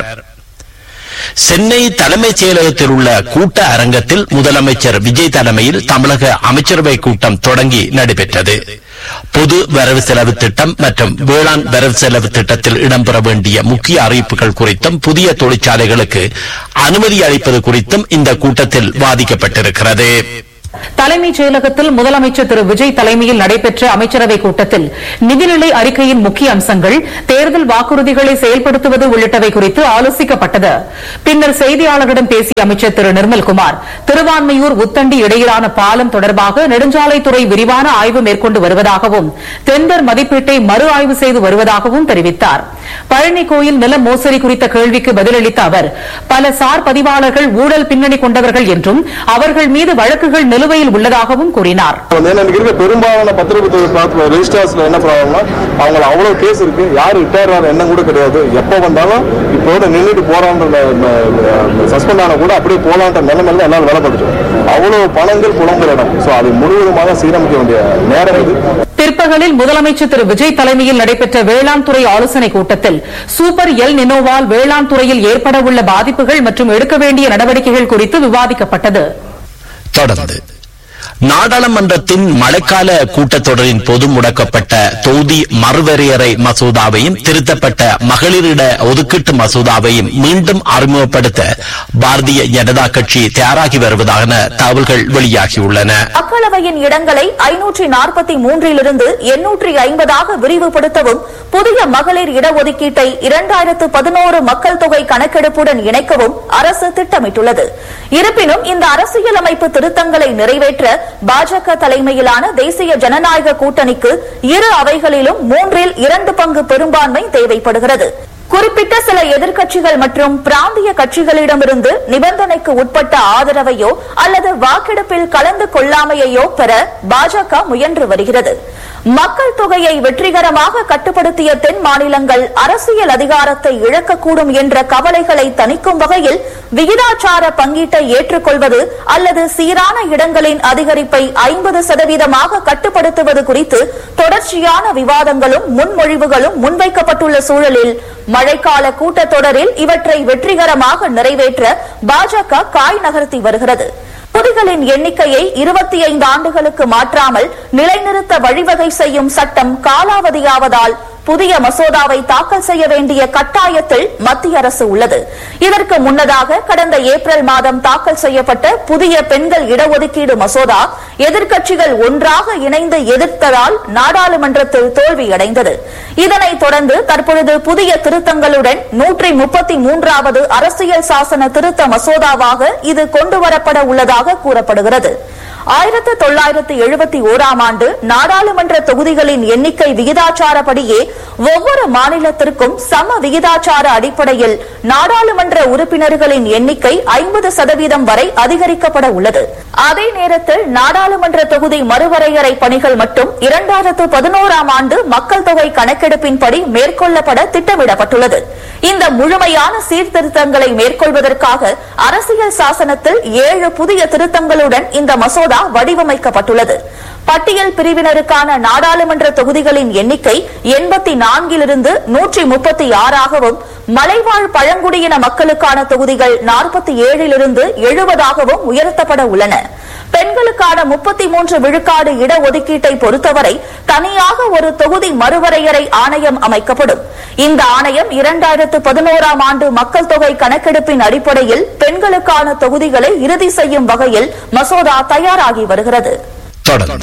சென்னை தலைமைச் செயலகத்தில் உள்ள கூட்ட அரங்கத்தில் முதலமைச்சர் விஜய் தலைமையில் தமிழக அமைச்சரவை கூட்டம் தொடங்கி நடைபெற்றது பொது வரவு செலவு திட்டம் மற்றும் வேளாண் வரவு செலவு திட்டத்தில் இடம்பெற வேண்டிய முக்கிய அறிவிப்புகள் குறித்தும் புதிய தொழிற்சாலைகளுக்கு அனுமதி அளிப்பது குறித்தும் இந்த கூட்டத்தில் வாதிக்கப்பட்டிருக்கிறது தலைமைச் செயலகத்தில் முதலமைச்சர் திரு விஜய் தலைமையில் நடைபெற்ற அமைச்சரவைக் கூட்டத்தில் நிதிநிலை அறிக்கையின் முக்கிய அம்சங்கள் தேர்தல் வாக்குறுதிகளை செயல்படுத்துவது உள்ளிட்டவை குறித்து ஆலோசிக்கப்பட்டது பின்னர் செய்தியாளர்களிடம் பேசிய அமைச்சர் திரு நிர்மல்குமார் திருவான்மையூர் உத்தண்டி இடையிலான பாலம் தொடர்பாக நெடுஞ்சாலைத்துறை விரிவான ஆய்வு மேற்கொண்டு வருவதாகவும் டெண்டர் மதிப்பீட்டை மறு ஆய்வு செய்து வருவதாகவும் தெரிவித்தார் பழனி கோயில் நில மோசடி குறித்த கேள்விக்கு பதிலளித்த அவர் பல சார் பதிவாளர்கள் ஊழல் பின்னணி கொண்டவர்கள் என்றும் அவர்கள் மீது வழக்குகள் நிலுவையில் உள்ளதாகவும் கூறினார் வந்து எனக்கு இருக்க பெரும்பாலான பத்திரப்பதிவு ரெஜிஸ்டர்ஸ்ல என்ன ப்ராப்ளம்னா அவங்க அவ்வளவு கேஸ் இருக்கு யாரு ரிட்டையர் ஆகிற எண்ணம் கூட கிடையாது எப்போ வந்தாலும் இப்போட நின்றுட்டு போறான்ற சஸ்பெண்ட் ஆன கூட அப்படியே போலான்ற நிலைமையில தான் என்னால் வேலை படிச்சோம் அவ்வளவு பணங்கள் புலம்புற இடம் ஸோ அதை முழுவதுமாக சீரமைக்க வேண்டிய நேரம் இது பிற்பகலில் முதலமைச்சர் திரு விஜய் தலைமையில் நடைபெற்ற வேளாண் துறை ஆலோசனைக் கூட்டத்தில் சூப்பர் எல் நினோவால் வேளாண் துறையில் ஏற்படவுள்ள பாதிப்புகள் மற்றும் எடுக்க வேண்டிய நடவடிக்கைகள் குறித்து விவாதிக்கப்பட்டது தொடர்ந்து நாடாளுமன்றத்தின் மழைக்கால கூட்டத்தொடரின் போது முடக்கப்பட்ட தொகுதி மறுவரையறை மசோதாவையும் திருத்தப்பட்ட மகளிரிட ஒதுக்கீட்டு மசோதாவையும் மீண்டும் அறிமுகப்படுத்த பாரதிய ஜனதா கட்சி தயாராகி வருவதான தகவல்கள் வெளியாகியுள்ளன மக்களவையின் இடங்களை ஐநூற்றி நாற்பத்தி மூன்றிலிருந்து எண்ணூற்றி ஐம்பதாக விரிவுபடுத்தவும் புதிய மகளிர் இடஒதுக்கீட்டை இரண்டாயிரத்து பதினோரு மக்கள் தொகை கணக்கெடுப்புடன் இணைக்கவும் அரசு திட்டமிட்டுள்ளது இருப்பினும் இந்த அரசியலமைப்பு திருத்தங்களை நிறைவேற்ற பாஜக தலைமையிலான தேசிய ஜனநாயக கூட்டணிக்கு இரு அவைகளிலும் மூன்றில் இரண்டு பங்கு பெரும்பான்மை தேவைப்படுகிறது குறிப்பிட்ட சில எதிர்க்கட்சிகள் மற்றும் பிராந்திய கட்சிகளிடமிருந்து நிபந்தனைக்கு உட்பட்ட ஆதரவையோ அல்லது வாக்கெடுப்பில் கலந்து கொள்ளாமையையோ பெற பாஜக முயன்று வருகிறது மக்கள் தொகையை வெற்றிகரமாக கட்டுப்படுத்திய தென் மாநிலங்கள் அரசியல் அதிகாரத்தை இழக்கக்கூடும் என்ற கவலைகளை தணிக்கும் வகையில் விகிதாச்சார பங்கீட்டை ஏற்றுக்கொள்வது அல்லது சீரான இடங்களின் அதிகரிப்பை ஐம்பது சதவீதமாக கட்டுப்படுத்துவது குறித்து தொடர்ச்சியான விவாதங்களும் முன்மொழிவுகளும் முன்வைக்கப்பட்டுள்ள சூழலில் மழைக்கால கூட்டத்தொடரில் இவற்றை வெற்றிகரமாக நிறைவேற்ற பாஜக காய் நகர்த்தி வருகிறது தொகுதிகளின் எண்ணிக்கையை இருபத்தி ஐந்து ஆண்டுகளுக்கு மாற்றாமல் நிலைநிறுத்த வழிவகை செய்யும் சட்டம் காலாவதியாவதால் புதிய மசோதாவை தாக்கல் செய்ய வேண்டிய கட்டாயத்தில் மத்திய அரசு உள்ளது இதற்கு முன்னதாக கடந்த ஏப்ரல் மாதம் தாக்கல் செய்யப்பட்ட புதிய பெண்கள் இடஒதுக்கீடு மசோதா எதிர்க்கட்சிகள் ஒன்றாக இணைந்து எதிர்த்ததால் நாடாளுமன்றத்தில் தோல்வியடைந்தது இதனைத் தொடர்ந்து தற்பொழுது புதிய திருத்தங்களுடன் நூற்றி முப்பத்தி மூன்றாவது அரசியல் சாசன திருத்த மசோதாவாக இது கொண்டுவரப்பட உள்ளதாக கூறப்படுகிறது ஆயிரத்து தொள்ளாயிரத்து எழுபத்தி ஓராம் ஆண்டு நாடாளுமன்ற தொகுதிகளின் எண்ணிக்கை விகிதாச்சாரப்படியே ஒவ்வொரு மாநிலத்திற்கும் சம விகிதாச்சார அடிப்படையில் நாடாளுமன்ற உறுப்பினர்களின் எண்ணிக்கை ஐம்பது சதவீதம் வரை அதிகரிக்கப்பட உள்ளது அதே நேரத்தில் நாடாளுமன்ற தொகுதி மறுவரையறை பணிகள் மட்டும் இரண்டாயிரத்து பதினோராம் ஆண்டு மக்கள் தொகை கணக்கெடுப்பின்படி மேற்கொள்ளப்பட திட்டமிடப்பட்டுள்ளது இந்த முழுமையான சீர்திருத்தங்களை மேற்கொள்வதற்காக அரசியல் சாசனத்தில் ஏழு புதிய திருத்தங்களுடன் இந்த மசோதா வடிவமைக்கப்பட்டுள்ளது பட்டியல் பிரிவினருக்கான நாடாளுமன்ற தொகுதிகளின் எண்ணிக்கை எண்பத்தி நான்கிலிருந்து நூற்றி முப்பத்தி ஆறாகவும் மலைவாழ் பழங்குடியின மக்களுக்கான தொகுதிகள் நாற்பத்தி ஏழிலிருந்து எழுபதாகவும் உயர்த்தப்பட உள்ளன பெண்களுக்கான முப்பத்தி மூன்று விழுக்காடு இடஒதுக்கீட்டை பொறுத்தவரை தனியாக ஒரு தொகுதி மறுவரையறை ஆணையம் அமைக்கப்படும் இந்த ஆணையம் இரண்டாயிரத்து பதினோராம் ஆண்டு மக்கள் தொகை கணக்கெடுப்பின் அடிப்படையில் பெண்களுக்கான தொகுதிகளை இறுதி செய்யும் வகையில் மசோதா தயாராகி வருகிறது தொடர்ந்து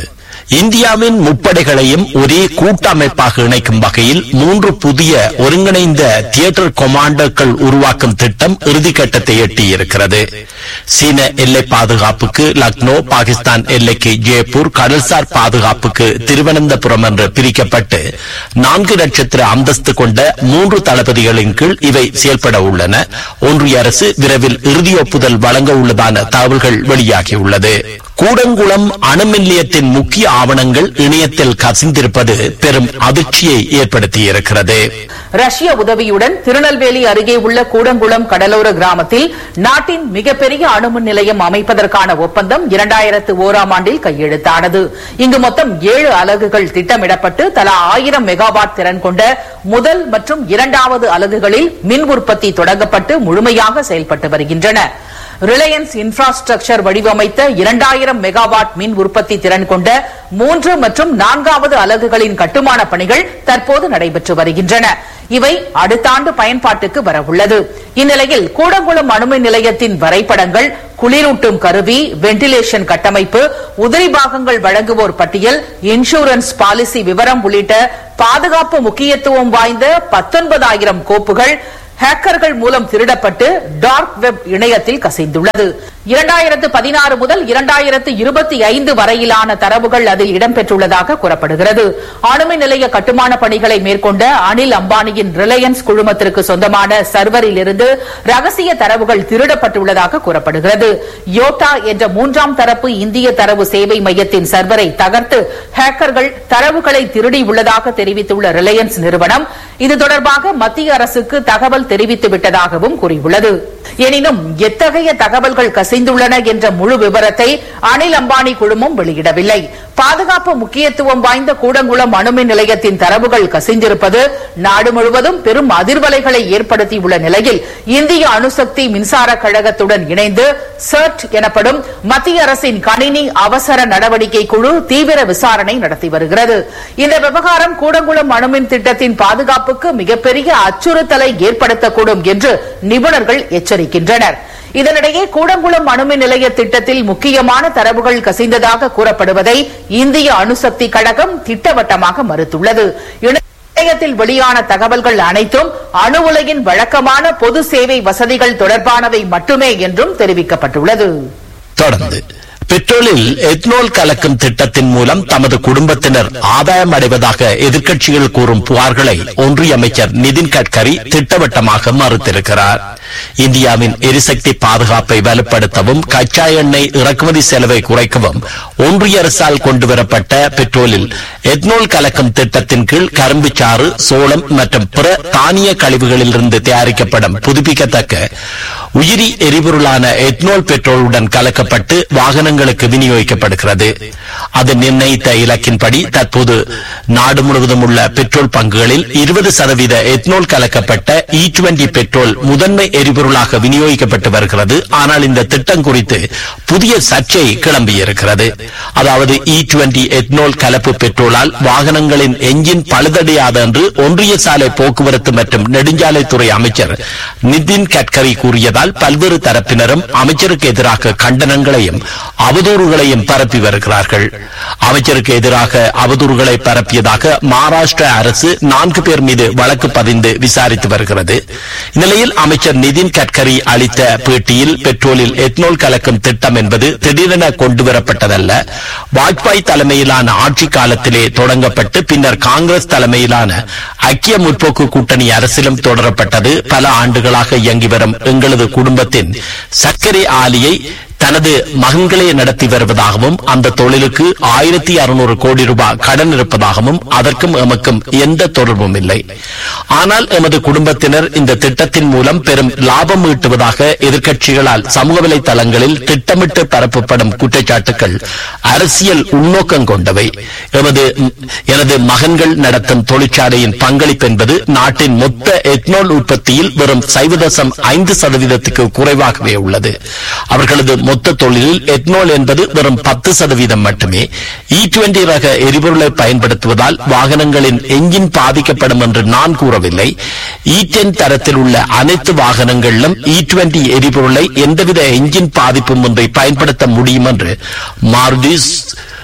இந்தியாவின் முப்படைகளையும் ஒரே கூட்டமைப்பாக இணைக்கும் வகையில் மூன்று புதிய ஒருங்கிணைந்த தியேட்டர் கொமாண்டோக்கள் உருவாக்கும் திட்டம் இறுதிக்கட்டத்தை எட்டியிருக்கிறது சீன எல்லை பாதுகாப்புக்கு லக்னோ பாகிஸ்தான் எல்லைக்கு ஜெய்ப்பூர் கடல்சார் பாதுகாப்புக்கு திருவனந்தபுரம் என்று பிரிக்கப்பட்டு நான்கு நட்சத்திர அந்தஸ்து கொண்ட மூன்று தளபதிகளின் கீழ் இவை செயல்பட உள்ளன ஒன்றிய அரசு விரைவில் இறுதி ஒப்புதல் வழங்க உள்ளதான தகவல்கள் வெளியாகியுள்ளது கூடங்குளம் அணு மின் நிலையத்தின் முக்கிய ஆவணங்கள் இணையத்தில் கசிந்திருப்பது பெரும் அதிர்ச்சியை ஏற்படுத்தியிருக்கிறது ரஷ்ய உதவியுடன் திருநெல்வேலி அருகே உள்ள கூடங்குளம் கடலோர கிராமத்தில் நாட்டின் மிகப்பெரிய அணுமின் நிலையம் அமைப்பதற்கான ஒப்பந்தம் இரண்டாயிரத்து ஓராம் ஆண்டில் கையெழுத்தானது இங்கு மொத்தம் ஏழு அலகுகள் திட்டமிடப்பட்டு தலா ஆயிரம் மெகாவாட் திறன் கொண்ட முதல் மற்றும் இரண்டாவது அலகுகளில் மின் உற்பத்தி தொடங்கப்பட்டு முழுமையாக செயல்பட்டு வருகின்றன ரிலையன்ஸ் இன்ஃப்ராஸ்ட்ரக்சர் வடிவமைத்த இரண்டாயிரம் மெகாவாட் மின் உற்பத்தி திறன் கொண்ட மூன்று மற்றும் நான்காவது அலகுகளின் கட்டுமான பணிகள் தற்போது நடைபெற்று வருகின்றன இவை அடுத்த ஆண்டு பயன்பாட்டுக்கு வரவுள்ளது இந்நிலையில் கூடங்குளம் அணுமின் நிலையத்தின் வரைபடங்கள் குளிரூட்டும் கருவி வென்டிலேஷன் கட்டமைப்பு உதிரி பாகங்கள் வழங்குவோர் பட்டியல் இன்சூரன்ஸ் பாலிசி விவரம் உள்ளிட்ட பாதுகாப்பு முக்கியத்துவம் வாய்ந்த பத்தொன்பதாயிரம் கோப்புகள் ஹேக்கர்கள் மூலம் திருடப்பட்டு டார்க் வெப் இணையத்தில் கசிந்துள்ளது இரண்டாயிரத்து பதினாறு முதல் இரண்டாயிரத்து இருபத்தி ஐந்து வரையிலான தரவுகள் அதில் இடம்பெற்றுள்ளதாக கூறப்படுகிறது அணுமின் நிலைய கட்டுமான பணிகளை மேற்கொண்ட அனில் அம்பானியின் ரிலையன்ஸ் குழுமத்திற்கு சொந்தமான சர்வரில் இருந்து ரகசிய தரவுகள் திருடப்பட்டுள்ளதாக கூறப்படுகிறது யோட்டா என்ற மூன்றாம் தரப்பு இந்திய தரவு சேவை மையத்தின் சர்வரை தகர்த்து ஹேக்கர்கள் தரவுகளை திருடியுள்ளதாக தெரிவித்துள்ள ரிலையன்ஸ் நிறுவனம் இது தொடர்பாக மத்திய அரசுக்கு தகவல் தெரிவித்து விட்டதாகவும் கூறியுள்ளது எனினும் எத்தகைய தகவல்கள் கசிந்துள்ளன என்ற முழு விவரத்தை அனில் அம்பானி குழுமம் வெளியிடவில்லை பாதுகாப்பு முக்கியத்துவம் வாய்ந்த கூடங்குளம் அணுமின் நிலையத்தின் தரவுகள் கசிந்திருப்பது நாடு முழுவதும் பெரும் அதிர்வலைகளை ஏற்படுத்தியுள்ள நிலையில் இந்திய அணுசக்தி மின்சார கழகத்துடன் இணைந்து சர்ட் எனப்படும் மத்திய அரசின் கணினி அவசர நடவடிக்கை குழு தீவிர விசாரணை நடத்தி வருகிறது இந்த விவகாரம் கூடங்குளம் அணுமின் திட்டத்தின் பாதுகாப்புக்கு மிகப்பெரிய அச்சுறுத்தலை ஏற்படுத்தக்கூடும் என்று நிபுணர்கள் எச்சரிக்கின்றனர் இதனிடையே கூடங்குளம் அணுமின் நிலைய திட்டத்தில் முக்கியமான தரவுகள் கசிந்ததாக கூறப்படுவதை இந்திய அணுசக்தி கழகம் திட்டவட்டமாக மறுத்துள்ளது இணையத்தில் வெளியான தகவல்கள் அனைத்தும் அணு உலகின் வழக்கமான பொது சேவை வசதிகள் தொடர்பானவை மட்டுமே என்றும் தெரிவிக்கப்பட்டுள்ளது தொடர்ந்து பெட்ரோலில் எத்னோல் கலக்கும் திட்டத்தின் மூலம் தமது குடும்பத்தினர் ஆதாயம் அடைவதாக எதிர்க்கட்சிகள் கூறும் புகார்களை ஒன்றிய அமைச்சர் நிதின் கட்கரி திட்டவட்டமாக மறுத்திருக்கிறார் இந்தியாவின் எரிசக்தி பாதுகாப்பை வலுப்படுத்தவும் கச்சா எண்ணெய் இறக்குமதி செலவை குறைக்கவும் ஒன்றிய அரசால் கொண்டுவரப்பட்ட பெட்ரோலில் எத்னோல் கலக்கும் திட்டத்தின் கீழ் கரும்புச்சாறு சோளம் மற்றும் பிற தானிய கழிவுகளிலிருந்து தயாரிக்கப்படும் புதுப்பிக்கத்தக்க உயிரி எரிபொருளான எத்னோல் பெட்ரோலுடன் கலக்கப்பட்டு வாகனங்களுக்கு விநியோகிக்கப்படுகிறது அது நிர்ணயித்த இலக்கின்படி தற்போது நாடு முழுவதும் உள்ள பெட்ரோல் பங்குகளில் இருபது சதவீத எத்னோல் கலக்கப்பட்ட இ டுவெண்டி பெட்ரோல் முதன்மை எரிபொருளாக விநியோகிக்கப்பட்டு வருகிறது ஆனால் இந்த திட்டம் குறித்து புதிய சர்ச்சை கிளம்பியிருக்கிறது அதாவது இ டுவெண்டி எத்னோல் கலப்பு பெட்ரோலால் வாகனங்களின் எஞ்சின் பழுதடையாது என்று ஒன்றிய சாலை போக்குவரத்து மற்றும் நெடுஞ்சாலைத்துறை அமைச்சர் நிதின் கட்கரி கூறியதால் பல்வேறு தரப்பினரும் அமைச்சருக்கு எதிராக கண்டனங்களையும் அவதூறுகளையும் பரப்பி வருகிறார்கள் அமைச்சருக்கு எதிராக அவதூறுகளை பரப்பியதாக மகாராஷ்டிரா அரசு நான்கு பேர் மீது வழக்கு பதிந்து விசாரித்து வருகிறது இந்நிலையில் அமைச்சர் நிதின் கட்கரி அளித்த பேட்டியில் பெட்ரோலில் எத்னோல் கலக்கும் திட்டம் என்பது திடீரென கொண்டுவரப்பட்டதல்ல வாஜ்பாய் தலைமையிலான ஆட்சி காலத்திலே தொடங்கப்பட்டு பின்னர் காங்கிரஸ் தலைமையிலான ஐக்கிய முற்போக்கு கூட்டணி அரசிலும் தொடரப்பட்டது பல ஆண்டுகளாக இயங்கி வரும் எங்களது குடும்பத்தின் சர்க்கரை ஆலையை தனது மகன்களே நடத்தி வருவதாகவும் அந்த தொழிலுக்கு ஆயிரத்தி அறுநூறு கோடி ரூபாய் கடன் இருப்பதாகவும் அதற்கும் எமக்கும் எந்த தொடர்பும் இல்லை ஆனால் எமது குடும்பத்தினர் இந்த திட்டத்தின் மூலம் பெரும் லாபம் ஈட்டுவதாக எதிர்க்கட்சிகளால் சமூக வலைதளங்களில் திட்டமிட்டு பரப்பப்படும் குற்றச்சாட்டுகள் அரசியல் உள்நோக்கம் கொண்டவை எமது எனது மகன்கள் நடத்தும் தொழிற்சாலையின் பங்களிப்பு என்பது நாட்டின் மொத்த எத்னோல் உற்பத்தியில் வெறும் சைவ தசம் ஐந்து சதவீதத்துக்கு குறைவாகவே உள்ளது அவர்களது மொத்த தொழிலில் எத்னோல் என்பது வெறும் பத்து சதவீதம் மட்டுமே இ டுவெண்டி ரக எரிபொருளை பயன்படுத்துவதால் வாகனங்களின் எஞ்சின் பாதிக்கப்படும் என்று நான் கூறவில்லை இ டென் தரத்தில் உள்ள அனைத்து வாகனங்களிலும் இ டுவெண்டி எரிபொருளை எந்தவித எஞ்சின் பாதிப்பும் ஒன்றை பயன்படுத்த முடியும் என்று மாருதி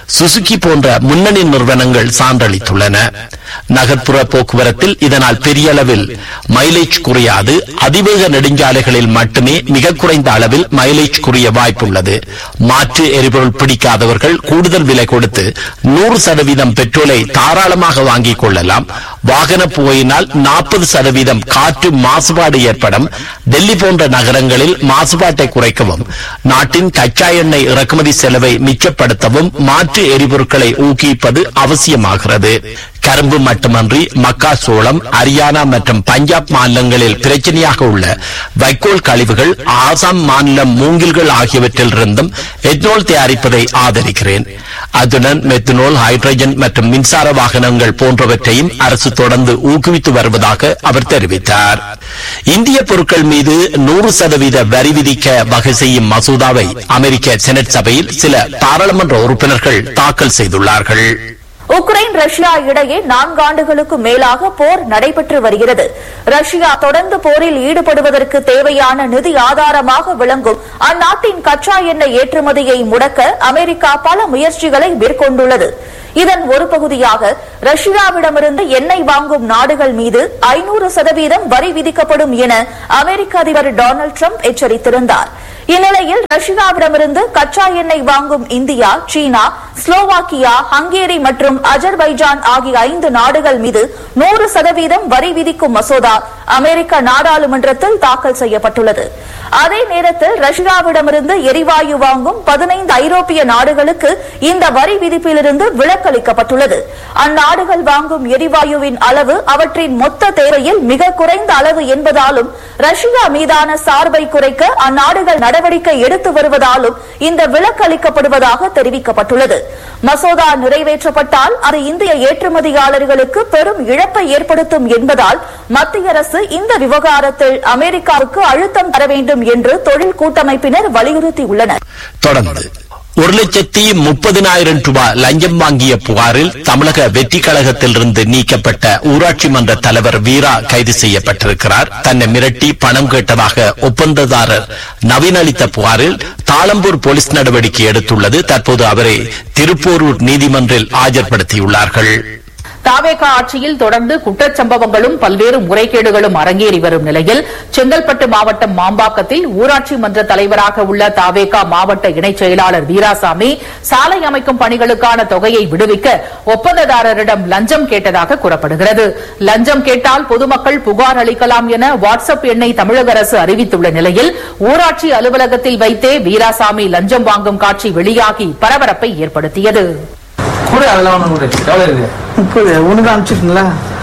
சுசுகி போன்ற முன்னணி நிறுவனங்கள் சான்றளித்துள்ளன நகர்ப்புற போக்குவரத்தில் இதனால் பெரிய அளவில் மைலேஜ் குறையாது அதிவேக நெடுஞ்சாலைகளில் மட்டுமே மிக குறைந்த அளவில் மைலேஜ் குறைய வாய்ப்புள்ளது மாற்று எரிபொருள் பிடிக்காதவர்கள் கூடுதல் விலை கொடுத்து நூறு சதவீதம் பெட்ரோலை தாராளமாக வாங்கிக் கொள்ளலாம் வாகன புகையினால் நாற்பது சதவீதம் காற்று மாசுபாடு ஏற்படும் டெல்லி போன்ற நகரங்களில் மாசுபாட்டை குறைக்கவும் நாட்டின் கச்சா எண்ணெய் இறக்குமதி செலவை மிச்சப்படுத்தவும் மாற்று எரிபொருட்களை ஊக்குவிப்பது அவசியமாகிறது கரும்பு மட்டுமன்றி மக்காசோளம் ஹரியானா மற்றும் பஞ்சாப் மாநிலங்களில் பிரச்சனையாக உள்ள வைக்கோல் கழிவுகள் ஆசாம் மாநிலம் மூங்கில்கள் ஆகியவற்றிலிருந்தும் எத்னோல் தயாரிப்பதை ஆதரிக்கிறேன் அதுடன் மெத்தனோல் ஹைட்ரஜன் மற்றும் மின்சார வாகனங்கள் போன்றவற்றையும் அரசு தொடர்ந்து ஊக்குவித்து வருவதாக அவர் தெரிவித்தார் இந்திய பொருட்கள் மீது நூறு சதவீத வரி விதிக்க வகை செய்யும் மசோதாவை அமெரிக்க செனட் சபையில் சில பாராளுமன்ற உறுப்பினர்கள் தாக்கல் செய்துள்ளார்கள் உக்ரைன் ரஷ்யா இடையே நான்காண்டுகளுக்கு மேலாக போர் நடைபெற்று வருகிறது ரஷ்யா தொடர்ந்து போரில் ஈடுபடுவதற்கு தேவையான நிதி ஆதாரமாக விளங்கும் அந்நாட்டின் கச்சா எண்ணெய் ஏற்றுமதியை முடக்க அமெரிக்கா பல முயற்சிகளை மேற்கொண்டுள்ளது இதன் ஒரு பகுதியாக ரஷ்யாவிடமிருந்து எண்ணெய் வாங்கும் நாடுகள் மீது ஐநூறு சதவீதம் வரி விதிக்கப்படும் என அமெரிக்க அதிபர் டொனால்டு ட்ரம்ப் எச்சரித்திருந்தார் இந்நிலையில் ரஷ்யாவிடமிருந்து கச்சா எண்ணெய் வாங்கும் இந்தியா சீனா ஸ்லோவாக்கியா ஹங்கேரி மற்றும் அஜர்பைஜான் ஆகிய ஐந்து நாடுகள் மீது நூறு சதவீதம் வரி விதிக்கும் மசோதா அமெரிக்க நாடாளுமன்றத்தில் தாக்கல் செய்யப்பட்டுள்ளது அதே நேரத்தில் ரஷ்யாவிடமிருந்து எரிவாயு வாங்கும் பதினைந்து ஐரோப்பிய நாடுகளுக்கு இந்த வரி விதிப்பிலிருந்து விலக்களிக்கப்பட்டுள்ளது அந்நாடுகள் வாங்கும் எரிவாயுவின் அளவு அவற்றின் மொத்த தேவையில் மிக குறைந்த அளவு என்பதாலும் ரஷ்யா மீதான சார்பை குறைக்க அந்நாடுகள் நடவடிக்கை எடுத்து வருவதாலும் இந்த விலக்களிக்கப்படுவதாக தெரிவிக்கப்பட்டுள்ளது மசோதா நிறைவேற்றப்பட்டால் அது இந்திய ஏற்றுமதியாளர்களுக்கு பெரும் இழப்பை ஏற்படுத்தும் என்பதால் மத்திய அரசு இந்த விவகாரத்தில் அமெரிக்காவுக்கு அழுத்தம் தர வேண்டும் என்று தொழில் கூட்டமைப்பினர் வலியுறுத்தியுள்ளனர் தொடர்ந்து ஒரு லட்சத்தி முப்பதினாயிரம் ரூபாய் லஞ்சம் வாங்கிய புகாரில் தமிழக வெற்றி கழகத்திலிருந்து நீக்கப்பட்ட ஊராட்சி மன்ற தலைவர் வீரா கைது செய்யப்பட்டிருக்கிறார் தன்னை மிரட்டி பணம் கேட்டதாக ஒப்பந்ததாரர் நவீன் அளித்த புகாரில் தாளம்பூர் போலீஸ் நடவடிக்கை எடுத்துள்ளது தற்போது அவரை திருப்போரூர் நீதிமன்றில் ஆஜர்படுத்தியுள்ளார்கள் தாவேகா ஆட்சியில் தொடர்ந்து குற்றச்சம்பவங்களும் பல்வேறு முறைகேடுகளும் அரங்கேறி வரும் நிலையில் செங்கல்பட்டு மாவட்டம் மாம்பாக்கத்தில் ஊராட்சி மன்ற தலைவராக உள்ள தாவேகா மாவட்ட இணைச் செயலாளர் வீராசாமி சாலை அமைக்கும் பணிகளுக்கான தொகையை விடுவிக்க ஒப்பந்ததாரரிடம் லஞ்சம் கேட்டதாக கூறப்படுகிறது லஞ்சம் கேட்டால் பொதுமக்கள் புகார் அளிக்கலாம் என வாட்ஸ்அப் எண்ணை தமிழக அரசு அறிவித்துள்ள நிலையில் ஊராட்சி அலுவலகத்தில் வைத்தே வீராசாமி லஞ்சம் வாங்கும் காட்சி வெளியாகி பரபரப்பை ஏற்படுத்தியது கூட அதெல்லாம் ஒண்ணு கூட எவ்வளவு இருக்கு முப்பது உனக்கு அனுப்பிச்சிருந்தல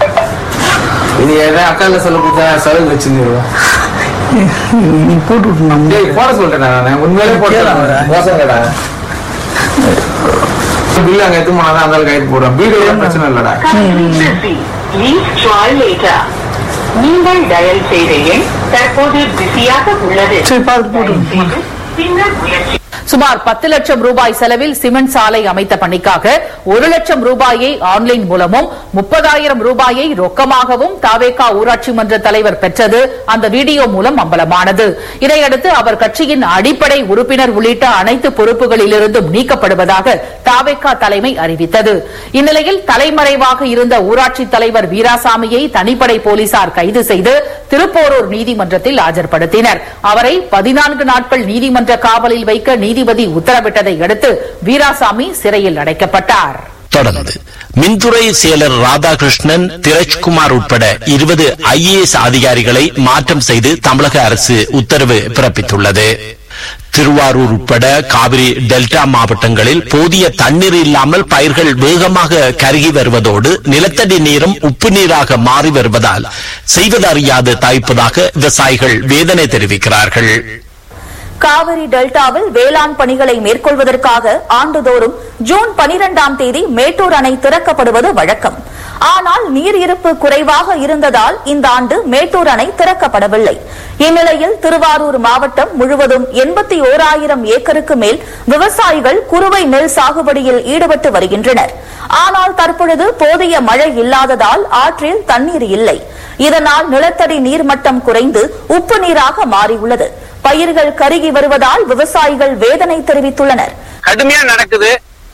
இது ஏதாவது அக்கால சொல்ல கொடுத்தா செலவு வச்சிருந்துருவோம் நீ போட்டு விட்டுனா டேய் போட சொல்லிட்டேன் நான் உண்மையிலே போட்டு மோசங்கடா பில் அங்க எடுத்து போனா அந்த ஆள் கைது போடுறோம் பில் பிரச்சனை இல்லடா Please try later. நீங்கள் டயல் செய்த எண் தற்போது பிஸியாக உள்ளது பின்னர் முயற்சி சுமார் பத்து லட்சம் ரூபாய் செலவில் சிமெண்ட் சாலை அமைத்த பணிக்காக ஒரு லட்சம் ரூபாயை ஆன்லைன் மூலமும் முப்பதாயிரம் ரூபாயை ரொக்கமாகவும் தாவேகா ஊராட்சி மன்ற தலைவர் பெற்றது அந்த வீடியோ மூலம் அம்பலமானது இதையடுத்து அவர் கட்சியின் அடிப்படை உறுப்பினர் உள்ளிட்ட அனைத்து பொறுப்புகளிலிருந்தும் நீக்கப்படுவதாக தாவேகா தலைமை அறிவித்தது இந்நிலையில் தலைமறைவாக இருந்த ஊராட்சி தலைவர் வீராசாமியை தனிப்படை போலீசார் கைது செய்து திருப்போரூர் நீதிமன்றத்தில் ஆஜர்படுத்தினர் அவரை பதினான்கு நாட்கள் நீதிமன்ற காவலில் வைக்க நீதிபதி உத்தரவிட்டதை அடுத்து வீராசாமி சிறையில் அடைக்கப்பட்டார் தொடர்ந்து மின்துறை செயலர் ராதாகிருஷ்ணன் திரஜ்குமார் உட்பட இருபது ஐஏஎஸ் அதிகாரிகளை மாற்றம் செய்து தமிழக அரசு உத்தரவு பிறப்பித்துள்ளது திருவாரூர் உட்பட காவிரி டெல்டா மாவட்டங்களில் போதிய தண்ணீர் இல்லாமல் பயிர்கள் வேகமாக கருகி வருவதோடு நிலத்தடி நீரும் உப்பு நீராக மாறி வருவதால் செய்வதறியாது தவிப்பதாக விவசாயிகள் வேதனை தெரிவிக்கிறார்கள் காவிரி டெல்டாவில் வேளாண் பணிகளை மேற்கொள்வதற்காக ஆண்டுதோறும் ஜூன் பனிரெண்டாம் தேதி மேட்டூர் அணை திறக்கப்படுவது வழக்கம் ஆனால் நீர் இருப்பு குறைவாக இருந்ததால் இந்த ஆண்டு மேட்டூர் அணை திறக்கப்படவில்லை இந்நிலையில் திருவாரூர் மாவட்டம் முழுவதும் எண்பத்தி ஓராயிரம் ஏக்கருக்கு மேல் விவசாயிகள் குறுவை நெல் சாகுபடியில் ஈடுபட்டு வருகின்றனர் ஆனால் தற்பொழுது போதிய மழை இல்லாததால் ஆற்றில் தண்ணீர் இல்லை இதனால் நிலத்தடி நீர்மட்டம் குறைந்து உப்பு நீராக மாறியுள்ளது பயிர்கள் கருகி வருவதால் விவசாயிகள் வேதனை தெரிவித்துள்ளனர் கடுமையா நடக்குது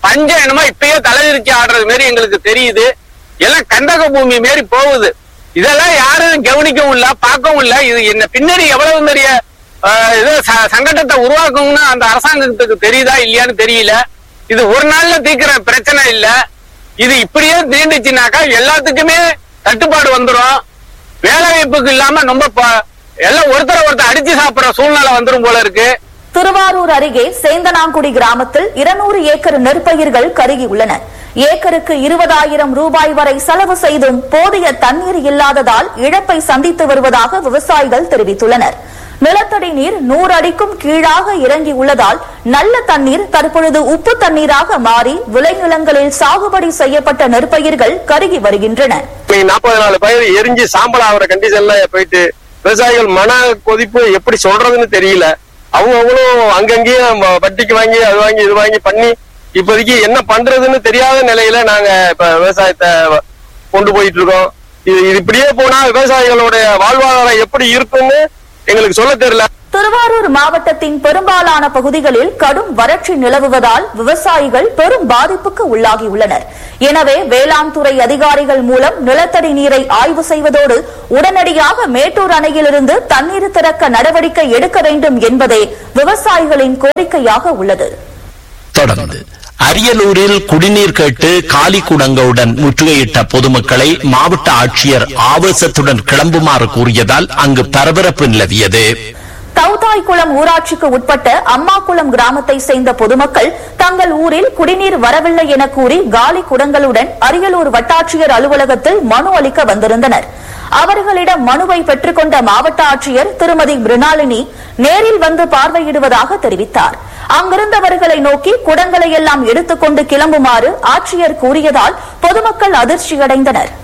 பஞ்சம் என்னமோ இப்பயே தலைவிரிச்சு ஆடுறது மாதிரி எங்களுக்கு தெரியுது எல்லாம் கந்தக பூமி மாரி போகுது இதெல்லாம் யாரும் கவனிக்கவும் இல்ல பார்க்கவும் இல்ல இது என்ன பின்னாடி எவ்வளவு பெரிய ஆஹ், இது ச- சங்கடத்தை உருவாக்கும்னு அந்த அரசாங்கத்துக்கு தெரியுதா இல்லையான்னு தெரியல இது ஒரு நாள்ல தீர்க்கிற பிரச்சனை இல்ல இது இப்படியே தீண்டுச்சுனாக்கா எல்லாத்துக்குமே தட்டுப்பாடு வந்துரும் வேலை வாய்ப்புக்கு இல்லாம ரொம்ப ப- எல்லாம் ஒருத்தரை ஒருத்தர் அடிச்சு சாப்பிடுற சூழ்நிலை வந்துரும் போல இருக்கு திருவாரூர் அருகே சேந்தனாங்குடி கிராமத்தில் இருநூறு ஏக்கர் நெற்பயிர்கள் கருகி உள்ளன ஏக்கருக்கு இருபதாயிரம் ரூபாய் வரை செலவு செய்தும் போதிய தண்ணீர் இல்லாததால் இழப்பை சந்தித்து வருவதாக விவசாயிகள் தெரிவித்துள்ளனர் நிலத்தடி நீர் நூறு அடிக்கும் கீழாக இறங்கி உள்ளதால் நல்ல தண்ணீர் தற்பொழுது உப்பு தண்ணீராக மாறி விளைநிலங்களில் சாகுபடி செய்யப்பட்ட நெற்பயிர்கள் கருகி வருகின்றன இன்னைக்கு நாற்பது நாலு பயிர் எரிஞ்சு சாம்பல் ஆகிற கண்டிஷன்ல போயிட்டு விவசாயிகள் மன கொதிப்பு எப்படி சொல்றதுன்னு தெரியல அவங்க அவங்களும் அங்கங்கேயும் ம- வட்டிக்கு வாங்கி அது வாங்கி இது வாங்கி பண்ணி இப்போதைக்கு என்ன பண்றதுன்னு தெரியாத நிலையில நாங்க இப்ப விவசாயத்தை கொண்டு போயிட்டு இருக்கோம் இது இது இப்படியே போனா விவசாயிகளுடைய வாழ்வாதாரம் எப்படி இருக்குன்னு எங்களுக்கு சொல்ல தெரியல திருவாரூர் மாவட்டத்தின் பெரும்பாலான பகுதிகளில் கடும் வறட்சி நிலவுவதால் விவசாயிகள் பெரும் பாதிப்புக்கு உள்ளாகியுள்ளனர் எனவே வேளாண் துறை அதிகாரிகள் மூலம் நிலத்தடி நீரை ஆய்வு செய்வதோடு உடனடியாக மேட்டூர் அணையிலிருந்து தண்ணீர் திறக்க நடவடிக்கை எடுக்க வேண்டும் என்பதே விவசாயிகளின் கோரிக்கையாக உள்ளது தொடர்ந்து அரியலூரில் குடிநீர் கேட்டு காலி குடங்களுடன் முற்றுகையிட்ட பொதுமக்களை மாவட்ட ஆட்சியர் ஆவேசத்துடன் கிளம்புமாறு கூறியதால் அங்கு பரபரப்பு நிலவியது தவுதாய்குளம் ஊராட்சிக்கு உட்பட்ட அம்மாக்குளம் கிராமத்தை சேர்ந்த பொதுமக்கள் தங்கள் ஊரில் குடிநீர் வரவில்லை என கூறி காலி குடங்களுடன் அரியலூர் வட்டாட்சியர் அலுவலகத்தில் மனு அளிக்க வந்திருந்தனர் அவர்களிடம் மனுவை பெற்றுக்கொண்ட மாவட்ட ஆட்சியர் திருமதி மிருணாளினி நேரில் வந்து பார்வையிடுவதாக தெரிவித்தார் அங்கிருந்தவர்களை நோக்கி குடங்களை எல்லாம் எடுத்துக்கொண்டு கிளம்புமாறு ஆட்சியர் கூறியதால் பொதுமக்கள் அதிர்ச்சியடைந்தனர்